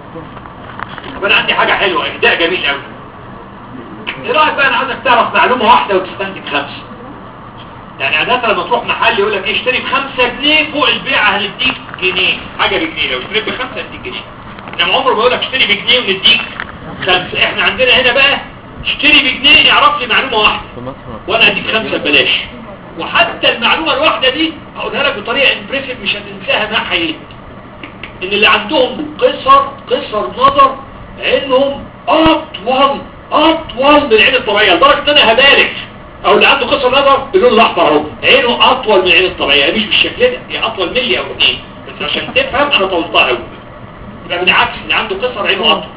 طب انا عندي حاجة حلوة اهداء جميل قوي ايه رأيك بقى انا عايزك تعرف معلومة واحدة وتستنتج خمسة يعني عادة لما تروح محل يقول لك ايه اشتري بخمسة جنيه فوق البيع هنديك جنيه حاجة بجنيه لو اشتريت بخمسة هنديك جنيه انما عمره ما يقول لك اشتري بجنيه ونديك خمسة احنا عندنا هنا بقى اشتري بجنيه اعرف لي معلومة واحدة في مصر وانا اديك خمسة ببلاش وحتى المعلومة الواحدة دي هقولها لك بطريقة امبريسيف مش هتنساها مع حياتك ان اللي عندهم قصر قصر نظر عينهم اطول اطول من العين الطبيعية لدرجة ان انا هبالغ او اللي عنده قصر نظر باللون الاحمر اهو عينه اطول من العين الطبيعية مش بالشكل ده هي اطول ملي او اتنين بس عشان تفهم انا طولتها قوي يبقى بالعكس اللي عنده قصر عينه اطول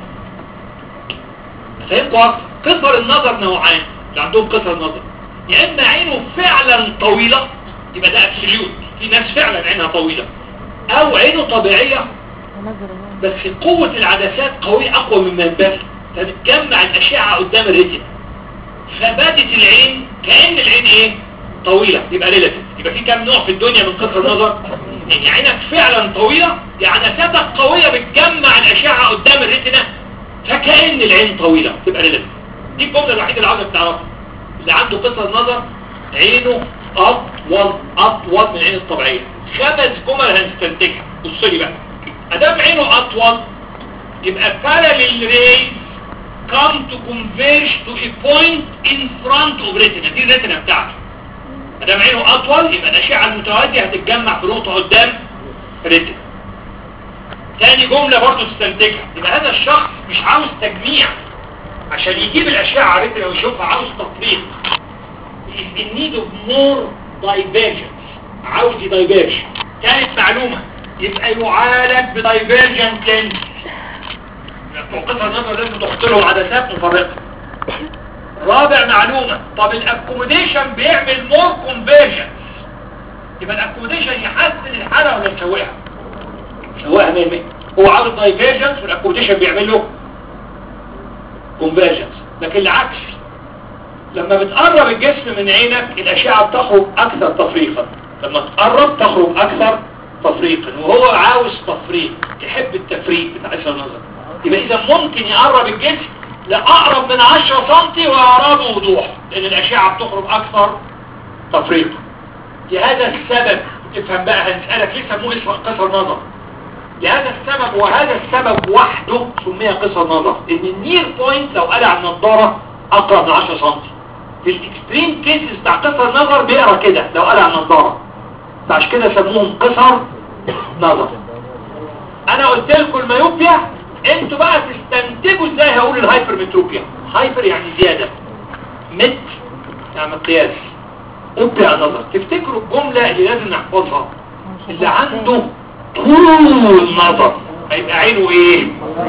فهمتوا أكتر؟ قصر النظر نوعان اللي عندهم قصر نظر يا اما عينه فعلا طويلة يبقى ده ابسوليوت في ناس فعلا عينها طويلة او عينه طبيعية ونظر بس قوة العدسات قوية اقوى مما ينبغي فبتجمع الاشعة قدام الريتنا فباتت العين كأن العين ايه طويلة يبقى ريلاتيف يبقى في كام نوع في الدنيا من قصر النظر ان عينك فعلا طويلة يعني عدساتك قوية بتجمع الاشعة قدام الريتنا فكأن العين طويلة تبقى ريلاتيف دي الجملة الوحيدة اللي عاوزك تعرفها اللي عنده قصر نظر عينه اطول اطول من العين الطبيعية خمس جمل هنستنتجها بص لي بقى ادام عينه اطول يبقى parallel rays come to converge to a point in front of retina دي الريتنا بتاعته ادام عينه اطول يبقى الاشعه المتوازيه هتتجمع في نقطه قدام ريتنا تاني جمله برضه تستنتجها يبقى هذا الشخص مش عاوز تجميع عشان يجيب الاشعه على الريتنا ويشوفها عاوز تطبيق is in need of more divergence عاوز يدايفيرج كانت معلومة يبقى يعالج بدايفيرجنت لينس قطع النظر لازم تحط له عدسات مفرقة رابع معلومة طب الاكوموديشن بيعمل مور كونفيرجنس يبقى الاكوموديشن يحسن الحالة ولا يسويها يسويها 100% هو عاوز دايفيرجنس والاكوموديشن بيعمل له كونفيرجنس لكن العكس لما بتقرب الجسم من عينك الأشعة بتخرج أكثر تفريقا لما تقرب تخرج أكثر تفريقا وهو عاوز تفريق يحب التفريق بتاع عشر النظر يبقى إذا ممكن يقرب الجسم لأقرب من 10 سم ويقربه وضوح لأن الأشعة بتخرج أكثر تفريقا لهذا السبب افهم بقى هنسألك ليه سموه اسمه قصر نظر لهذا السبب وهذا السبب وحده سمي قصر نظر ان النير بوينت لو قلع النضارة اقرب من 10 سم في الاكستريم كيسز بتاع قصر نظر بيقرا كده لو قلع النضارة فعشان كده سموهم قصر نظر انا قلت لكم الميوبيا انتوا بقى تستنتجوا ازاي هقول الهايبر متروبيا هايبر يعني زيادة مت يعني مقياس اوبيا نظر تفتكروا الجملة اللي لازم نحفظها اللي عنده طول نظر هيبقى عينه ايه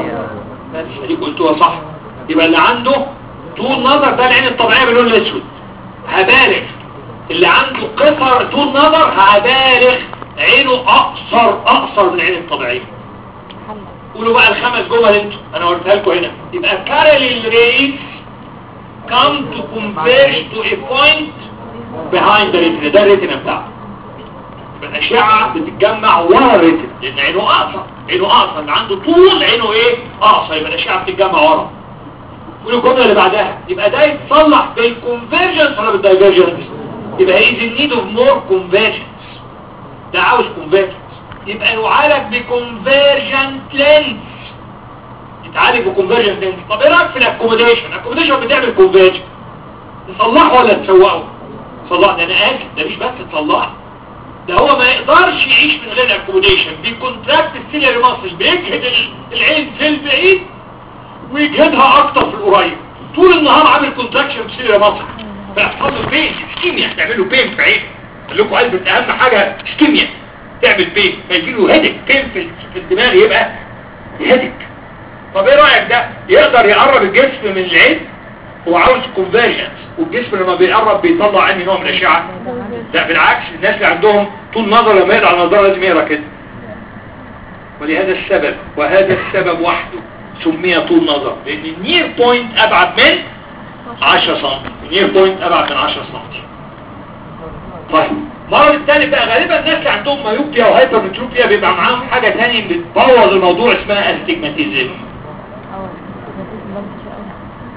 بس دي قلتوها صح يبقى اللي عنده طول نظر ده العين الطبيعية باللون الاسود هبالغ اللي عنده قصر طول نظر هبالغ عينه اقصر اقصر من العين الطبيعية قولوا بقى الخمس جمل انتوا انا قلتها لكم هنا يبقى parallel rays come to converge to a point behind the retina ده الريتنا بتاعته يبقى الاشعة بتتجمع ورا الريتنا لان عينه اقصر عينه اقصر اللي عنده طول عينه ايه اقصر يبقى الاشعة بتتجمع ورا قولوا الجملة اللي بعدها يبقى ده يتصلح بالكونفرجنس ولا بالدايفرجنس يبقى هي in need of more convergence ده عاوز convergence يبقى يعالج بconvergent lens يتعالج بconvergent lens طب ايه رايك في الاكوموديشن الاكوموديشن بتعمل convergence تصلحه ولا تسوقه صلح ده انا اسف ده مش بس تصلحه ده هو ما يقدرش يعيش من غير الاكوموديشن بيكونتراكت السيلياري ماسل بيجهد ال- العين في البعيد ويجهدها اكتر في القريب طول النهار عامل كونتراكشن في السيلياري ماسل فيحصل له بين اسكيميا تعمله بين في عين قال لكم قلب اهم حاجه اسكيميا تعمل بين فيجي له هيدك بين في في الدماغ يبقى هيدك طب ايه رايك ده يقدر يقرب الجسم من العين هو عاوز كونفيرجنس والجسم لما بيقرب بيطلع انهي نوع من الاشعه لا بالعكس الناس اللي عندهم طول نظر لما يقرا على النظاره لازم يقرا كده ولهذا السبب وهذا السبب وحده سمي طول نظر لان النير بوينت ابعد من 10 سم النير بوينت ابعد من 10 سم طيب المرض الثاني بقى غالبا الناس اللي عندهم مايوبيا وهايبر متروبيا بيبقى معاهم حاجه ثانيه بتبوظ الموضوع اسمها استجماتيزم اه بس برضه شيء أوي.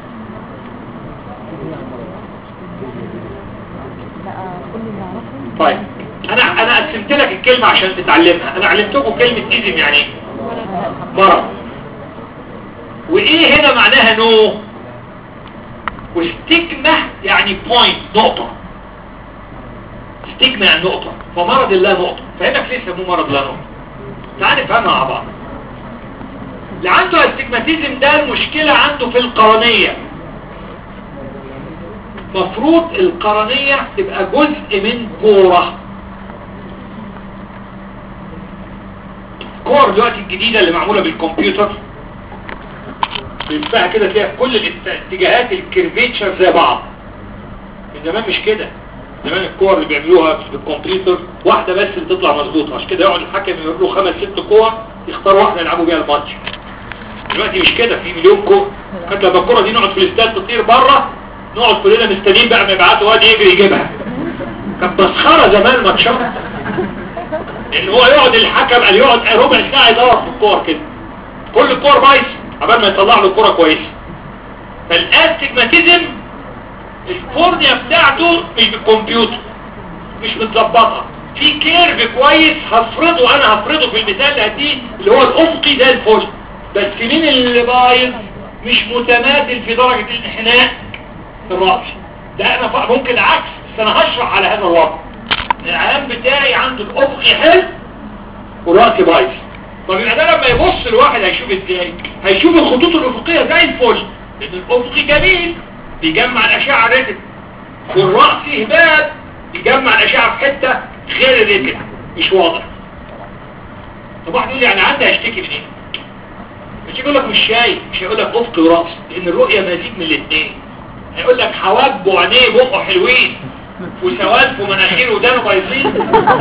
لا كل اللي اعرفه طيب انا انا قسمت لك الكلمه عشان تتعلمها انا علمتكم كلمه ايزم يعني ايه مرض وايه هنا معناها نو وستيجما يعني بوينت نقطة ستيجما يعني نقطة فمرض لا نقطة فهمك ليه سموه مرض لا نقطة تعال نفهمها مع بعض اللي عنده استجماتيزم ده المشكلة عنده في القرنية مفروض القرنية تبقى جزء من كورة الكور دلوقتي الجديدة اللي معمولة بالكمبيوتر بيفتحها كده تلاقي في كل الاتجاهات الكيرفيتشر زي بعض من زمان مش كده زمان الكور اللي بيعملوها بالكمبيوتر واحدة بس اللي تطلع مظبوطة عشان كده يقعد الحكم يقول له خمس ست كور يختار واحدة يلعبوا بيها الماتش دلوقتي مش كده في مليون كور كانت لما الكرة دي نقعد في الاستاد تطير بره نقعد كلنا مستنيين بقى ما يبعتوا واد يجري يجيبها كانت مسخرة زمان الماتشات ان هو يقعد الحكم قال يقعد ربع ساعة يدور في الكور كده كل الكور بايظ عبال ما يطلع له كرة كويسة فالاستجماتيزم الكورنيا بتاعته مش بالكمبيوتر مش متظبطه في كيرف كويس هفرضه انا هفرضه في المثال اللي هديه اللي هو الافقي ده الفل بس مين اللي بايظ مش متماثل في درجة الانحناء في الرأس ده انا ف- ممكن عكس بس انا هشرح على هذا الوضع العلام بتاعي عنده الافقي حلو والرأس بايظ طب يبقى ده لما يبص الواحد هيشوف ازاي هيشوف الخطوط الافقية زي الفل لان الافقي جميل بيجمع الاشعة الريتم والرأس هباب بيجمع الاشعة في حتة غير الريتم مش واضح طب واحد يقول لي انا عندي هشتكي من ايه مش يقول لك مش شايف مش هيقول لك افقي وراس لان الرؤية مزيج من الاثنين هيقول لك حواجبه وعينيه بقه حلوين وسواد ومناخيره ودانه بايظين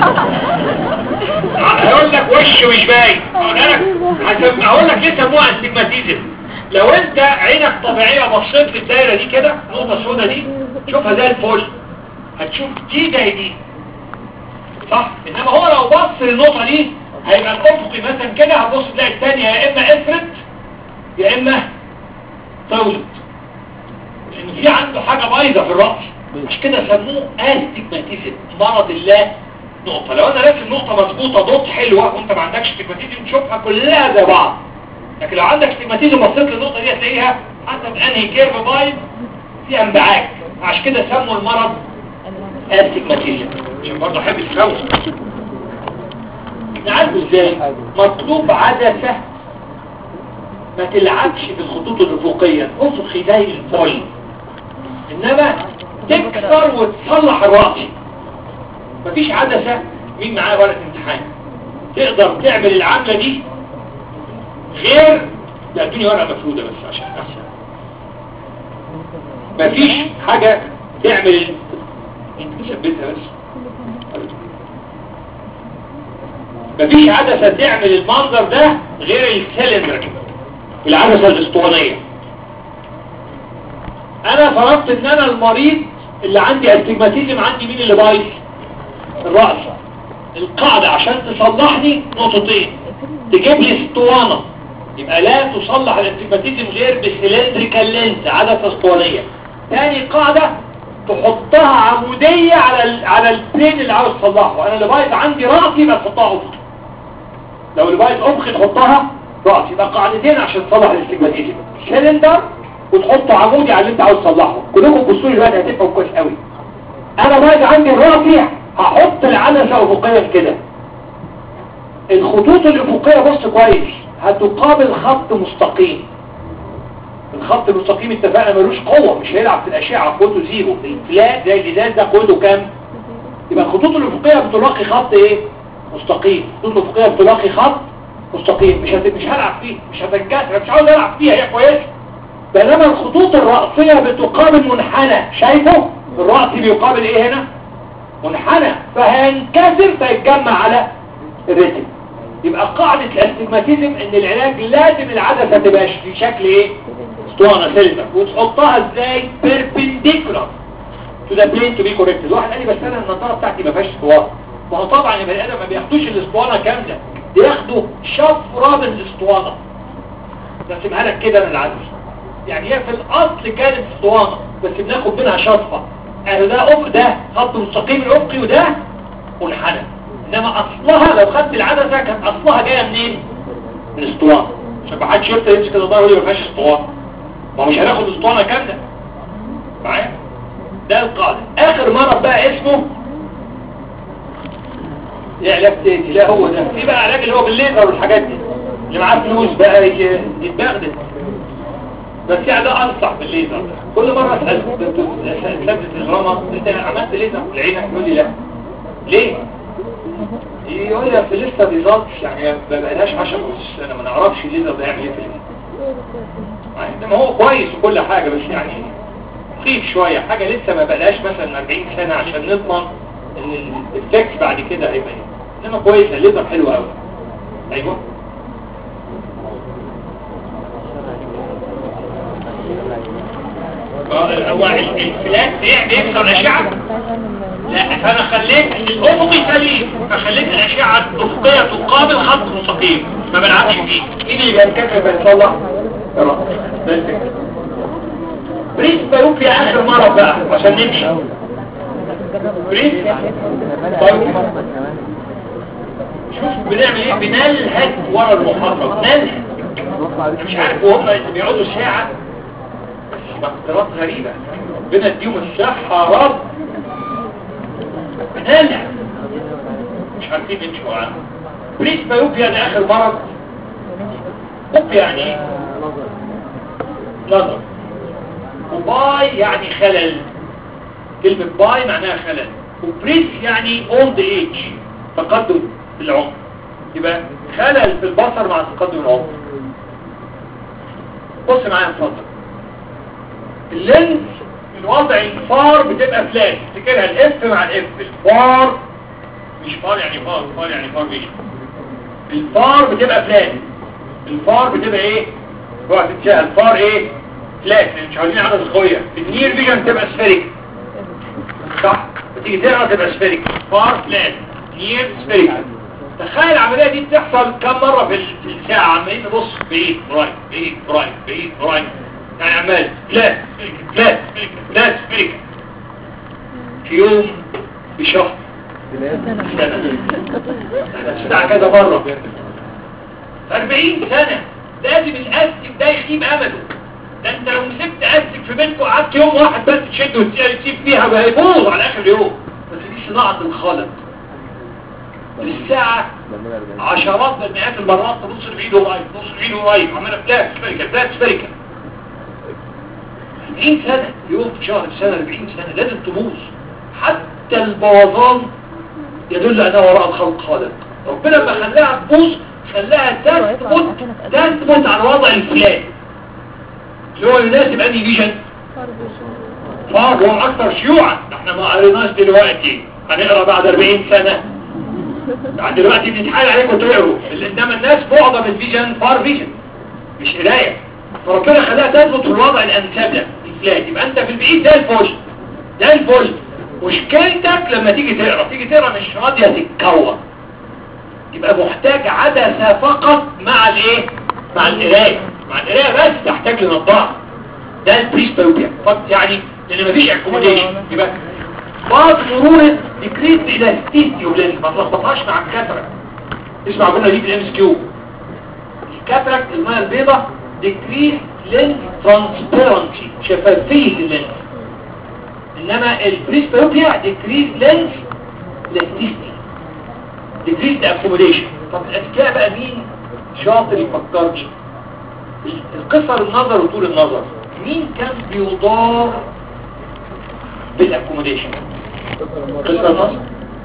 هقول لك وشه مش باين هقول لك هسم- هقول لك ليه سموها استجماتيزم لو انت عينك طبيعية بصيت في الدايرة دي كده نقطة سودة دي شوفها زي الفل هتشوف دي زي دي صح انما هو لو بص للنقطة دي هيبقى الافقي مثلا كده هتبص تلاقي الثانية يا اما افرت يا اما طولت لان في عنده حاجة بايظة في الرأس مش كده سموه استجماتيزم مرض الله نقطة لو انا راسم نقطة مظبوطة دوت حلوة وانت ما عندكش استجماتيزم تشوفها كلها زي بعض لكن لو عندك استجماتيزم بصيت للنقطة دي هتلاقيها حسب انهي كيرف بايظ في انبعاج عشان كده سموا المرض استجماتيزم عشان برضه احب تفهمه نعالجه ازاي مطلوب عدسة ما تلعبش في الخطوط الافقية افقي زي الفل انما تكسر وتصلح الرأس مفيش عدسة مين معاه ورقة امتحان تقدر تعمل العملة دي غير لا ادوني ورقة مفرودة بس عشان أحسن مفيش حاجة تعمل مثبتها بس مفيش عدسة تعمل المنظر ده غير السلندر العدسة الاسطوانية انا فرضت ان انا المريض اللي عندي استجماتيزم عندي مين اللي بايظ الرأس القاعدة عشان تصلحني نقطتين تجيب لي اسطوانة يبقى لا تصلح الاستجماتيزم غير بسلندريكال لينز عدسة اسطوانية تاني قاعدة تحطها عمودية على ال... على البلين اللي عاوز تصلحه انا اللي بايظ عندي رأسي يبقى تحطها افقي لو اللي بايظ افقي تحطها رأسي يبقى قاعدتين عشان تصلح الاستجماتيزم سلندر وتحطه عمودي على اللي انت عاوز تصلحه كلكم بصوا لي دلوقتي هتفهم كويس قوي انا بايظ عندي الرأسي هحط العنسة افقيا كده الخطوط الافقية بص كويس هتقابل خط مستقيم الخط المستقيم اتفقنا ملوش قوة مش هيلعب في الأشعة قوته زيرو الفلات زي الإزاز ده قوته كام يبقى الخطوط الأفقية بتلاقي خط ايه مستقيم الخطوط الأفقية بتلاقي خط مستقيم مش هت... مش هلعب فيه مش هتنكسر مش عاوز العب فيها هي كويسة بينما الخطوط الرأسية بتقابل منحنى شايفه الرأسي بيقابل ايه هنا منحنى فهينكسر فيتجمع على الريتم يبقى قاعدة الاستجماتيزم ان العلاج لازم العدسة تبقى في شكل ايه اسطوانة سيلفر وتحطها ازاي بيربنديكولار تو ذا بلين تو بي كوريكتد واحد قال لي بس انا النظاره بتاعتي ما فيهاش اسطوانه ما هو طبعا البني ادم ما بياخدوش الاسطوانه كامله بياخدوا شفره من الاسطوانه رسمها لك كده من العدس يعني هي في الاصل كانت اسطوانه بس بناخد منها شفره يعني ده افق ده خط مستقيم الافقي وده منحنى انما اصلها لو خدت العدسه كانت اصلها جايه منين من الاسطوانه عشان ما حدش يفضل يمسك النظاره ويقول لي ما فيهاش اسطوانه ما هو مش هناخد اسطوانه كامله معايا ده القاعده اخر مرض بقى اسمه ايه علاج تاني لا هو ده في بقى علاج اللي هو بالليزر والحاجات دي اللي معاه فلوس بقى ي- يتبغدل بس يعني ده انصح بالليزر ده. كل مره اسال اساتذه الغرامه انت عملت ليزر في العين يقول لي لا ليه يقول لي في لسه ريزلتس يعني ما بقالهاش 10 سنه ما نعرفش الليزر ده يعمل ايه في العين انما هو كويس وكل حاجة بس يعني خيف شوية حاجة لسه ما بقاش مثلا 40 سنة عشان نضمن ان الافكت بعد كده هيبقى ايه انما كويسة الليزر حلو قوي ايوه آه، هو الفلات بيع- بيكسر الاشعة لا فانا خليت الافقي سليم فخليت الاشعة الافقية تقابل خط مستقيم ما بلعبش فيه مين اللي بينكسر بيتصلح الرأس ده الفكرة بريس بايوبيا اخر مرض بقى عشان نمشي بريس بايوبيا شوف بنعمل ايه بنلهج ورا المحاضرة بنلهج أنا مش عارف وهم بيقعدوا ساعة بس مقدرات غريبة ربنا اديهم الصحة يا رب بنلهج مش عارفين نمشوا عنه بريس بايوبيا ده اخر مرض بوب يعني ايه نظر وباي يعني خلل كلمة باي معناها خلل وبريس يعني اولد ايج تقدم في العمر يبقى خلل في البصر مع تقدم العمر بص معايا اتفضل اللينز من وضع الفار بتبقى فلات افتكرها الاف مع الاف الفار مش فار يعني فار فار يعني فار فيجن الفار بتبقى فلات الفار بتبقى ايه اوعى تتساءل الفار ايه فلات لان مش عاوزين عدد قويه النير فيجن تبقى سفيريك صح بتيجي تقرا تبقى سفيريك فار فلات نير سفيريك تخيل العمليه دي بتحصل كم مره في ال- في الساعه عمالين نبص بعيد رايت بعيد رايت بعيد رايت يعني عمال فلات فلات فلات سفيريك في يوم في شهر سنه الساعه كذا مره 40 سنة لازم الأسك ده يخيب أمله ده انت لو مسكت أسك في بيتك وقعدت يوم واحد بس تشد وتسيب فيها بقى يبوظ على آخر اليوم بس دي صناعة الخالق الساعة عشرات بل مئات المرات تبص لبعيد ورايح تبص لبعيد ورايح عمالة فلات سفريكة فلات سفريكة 40 سنة يوم في شهر في سنة 40 سنة لازم تبوظ حتى البوظان يدل أنه وراء الخلق خالق ربنا لما خلاها تبوظ خلاها تثبت تثبت على وضع الفلات اللي هو يناسب أنهي فيجن فار هو أكثر شيوعا احنا ما قريناش دلوقتي هنقرا بعد 40 سنة بعد دلوقتي بنتحايل عليكم تقروا انما الناس معظم الفيجن فار فيجن مش قرايه فربنا خلاها تثبت في الوضع الانسب لك الفلات يبقى انت في البعيد ده الفل ده الفل مشكلتك لما تيجي تقرا تيجي تقرا مش راضيه تتكون يبقى محتاج عدسة فقط مع الايه مع القرايه مع القرايه بس تحتاج لنظاره ده البريسبيوبيا يعني لان مفيش اكوموديشن يبقى بعض مرور ديكريت الاستيستي ولازم ما تلخبطهاش مع الكاتراكت اسمع قلنا دي في الام اس كيو الكاتراكت الميه البيضاء ديكريت لينس ترانسبيرنسي شفافيه اللينس انما البريسبيوبيا ديكريت لينس لاستيستي ديكريت اكوموديشن طب الاذكياء بقى مين شاطر يفكرني القصر النظر وطول النظر مين كان بيضار بالاكوموديشن قصر النظر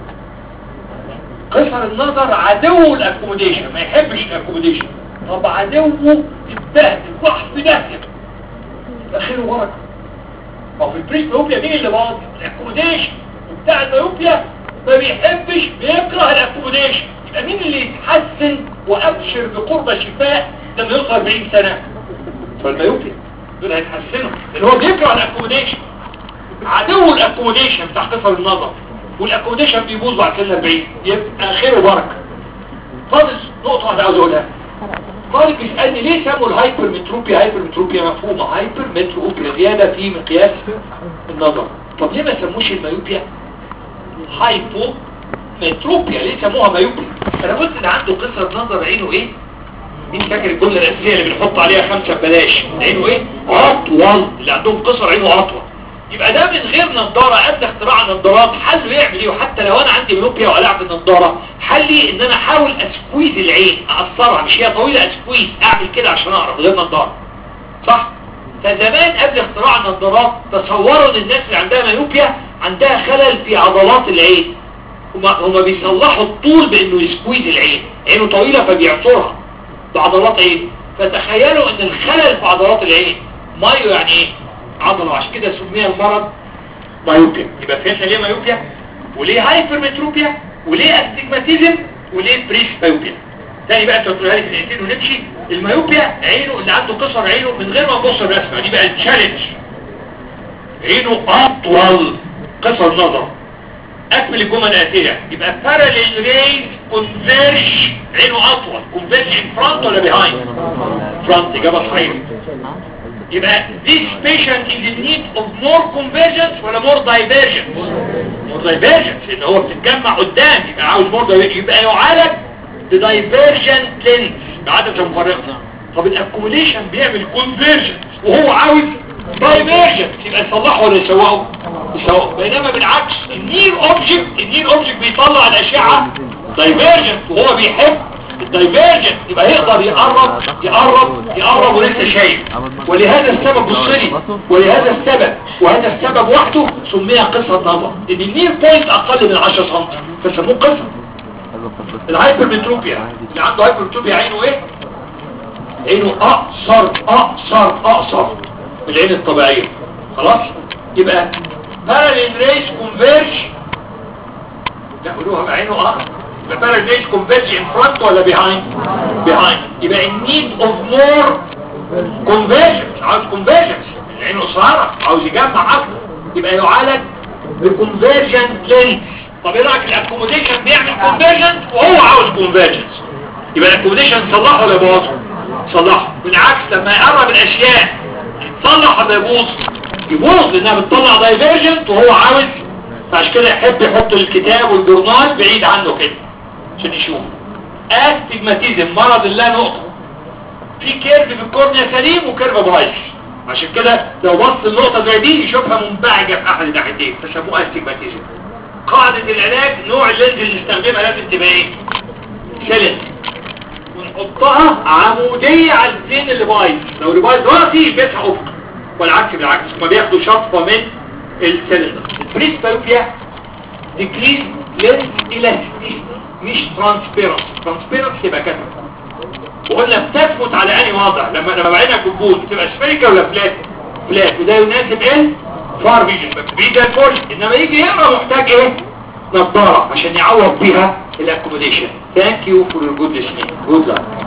قصر النظر عدو الاكوموديشن ما يحبش الاكوموديشن طب عدوه يبتهدل واحد بدهن اخيره بركه ما في البريسبيوبيا مين اللي باظ الاكوموديشن وبتاع الميوبيا ما بيحبش بيكره الاكوموديشن يبقى مين اللي يتحسن وابشر بقرب شفاء لما يوصل 40 سنه فالميوبيا دول هيتحسنوا اللي هو بيكره الاكوموديشن عدو الاكوموديشن بتاع قصر النظر والاكوموديشن بيبوظ بعد سن 40 يبقى خير وبركه فاضل نقطه واحده عاوز اقولها طالب بيسالني ليه سموا الهايبر متروبيا هايبر متروبيا مفهومه هايبر متروبيا زياده في مقياس النظر طب ليه ما سموش الميوبيا هايبو متروبيا ليه سموها ميوبيا انا قلت ان عنده قصر نظر عينه ايه مين فاكر الجمله الاساسيه اللي بنحط عليها خمسه ببلاش عينه ايه اطول اللي عندهم قصر عينه اطول يبقى ده من غير نظارة قبل اختراع النظارات حله يعمل ايه وحتى لو انا عندي ميوبيا وقلعت النظارة حلي ان انا احاول اسكويز العين اقصرها مش هي طويلة اسكويز اعمل كده عشان اقرا من غير نظارة صح فزمان قبل اختراع النظارات تصوروا ان الناس اللي عندها ميوبيا عندها خلل في عضلات العين هما هما بيصلحوا الطول بانه يسكويز العين عينه طويلة فبيعصرها بعضلات عين فتخيلوا ان الخلل في عضلات العين مايو يعني ايه عضلة عشان كده سميها المرض مايوبيا يبقى فهمنا ليه مايوبيا وليه هايبرمتروبيا وليه استجماتيزم وليه بريس مايوبيا تاني بقى انت تقولها لي في دقيقتين ونمشي المايوبيا عينه اللي عنده قصر عينه من غير ما نبص الرسمه دي بقى التشالنج عينه اطول قصر نظر اكمل الجمل الاتيه يبقى parallel rays converge عينه اطول converge in front ولا behind front اجابه صحيحه يبقى this patient is in need of more convergence ولا more divergence more divergence لان هو بتتجمع قدام يبقى عاوز more divergence يبقى يعالج بدايفيرجنت لينس بعدد مفرقة طب الاكوميليشن بيعمل convergence وهو عاوز divergence يبقى يصلحه ولا يسوقه يسوقه بينما بالعكس النير اوبجكت النير اوبجكت بيطلع الاشعة divergence وهو بيحب الدايفيرجنت يبقى يقدر يقرب يقرب يقرب ولسه شايف ولهذا السبب بصري ولهذا السبب وهذا السبب وحده سميها قصة نظر ان النير بوينت اقل من 10 سم فسموه قصة الهايبرمتروبيا اللي عنده هايبرمتروبيا عينه ايه عينه اقصر اقصر اقصر من العين الطبيعية خلاص يبقى parallel rays converge لا قولوها بعينه اقصر يبقى parallel rays converge in front ولا behind behind يبقى in need of more convergence عاوز convergence العين قصيرة عاوز يجمع اكتر يبقى يعالج بconvergent lens طب ايه رايك الاكوموديشن بيعمل convergence وهو عاوز convergence يبقى الاكوموديشن صلحه ولا يبوظه صلحه بالعكس لما يقرب الاشياء يتصلح ولا يبوظ يبوظ لانها بتطلع دايفيرجنت وهو عاوز فعشان كده يحب يحط الكتاب والجورنال بعيد عنه كده عشان يشوف استجماتيزم مرض لا نقطة في كيرف في الكورنيا سليم وكيرف بايظ عشان كده لو بص النقطة زي دي يشوفها منبعجة في احد الناحيتين فسموها استجماتيزم قاعدة العلاج نوع اللينز اللي نستخدمها لازم تبقى ايه سلم ونحطها عمودية على الزين اللي بايظ لو اللي بايظ راسي يلبسها افق والعكس بالعكس هما بياخدوا شطفة من السلندر البريسبالوبيا ديكريز لينز الاستيستي مش ترانسبيرنس ترانسبيرنس يبقى كده وقلنا بتثبت على انهي وضع لما لما بعينها كوبون بتبقى سفيريكا ولا فلات فلات وده يناسب ايه فار فيجن بعيد زي الفل انما يجي يقرا محتاج ايه نظارة عشان يعوض بيها الاكوموديشن ثانك يو فور your good listening good luck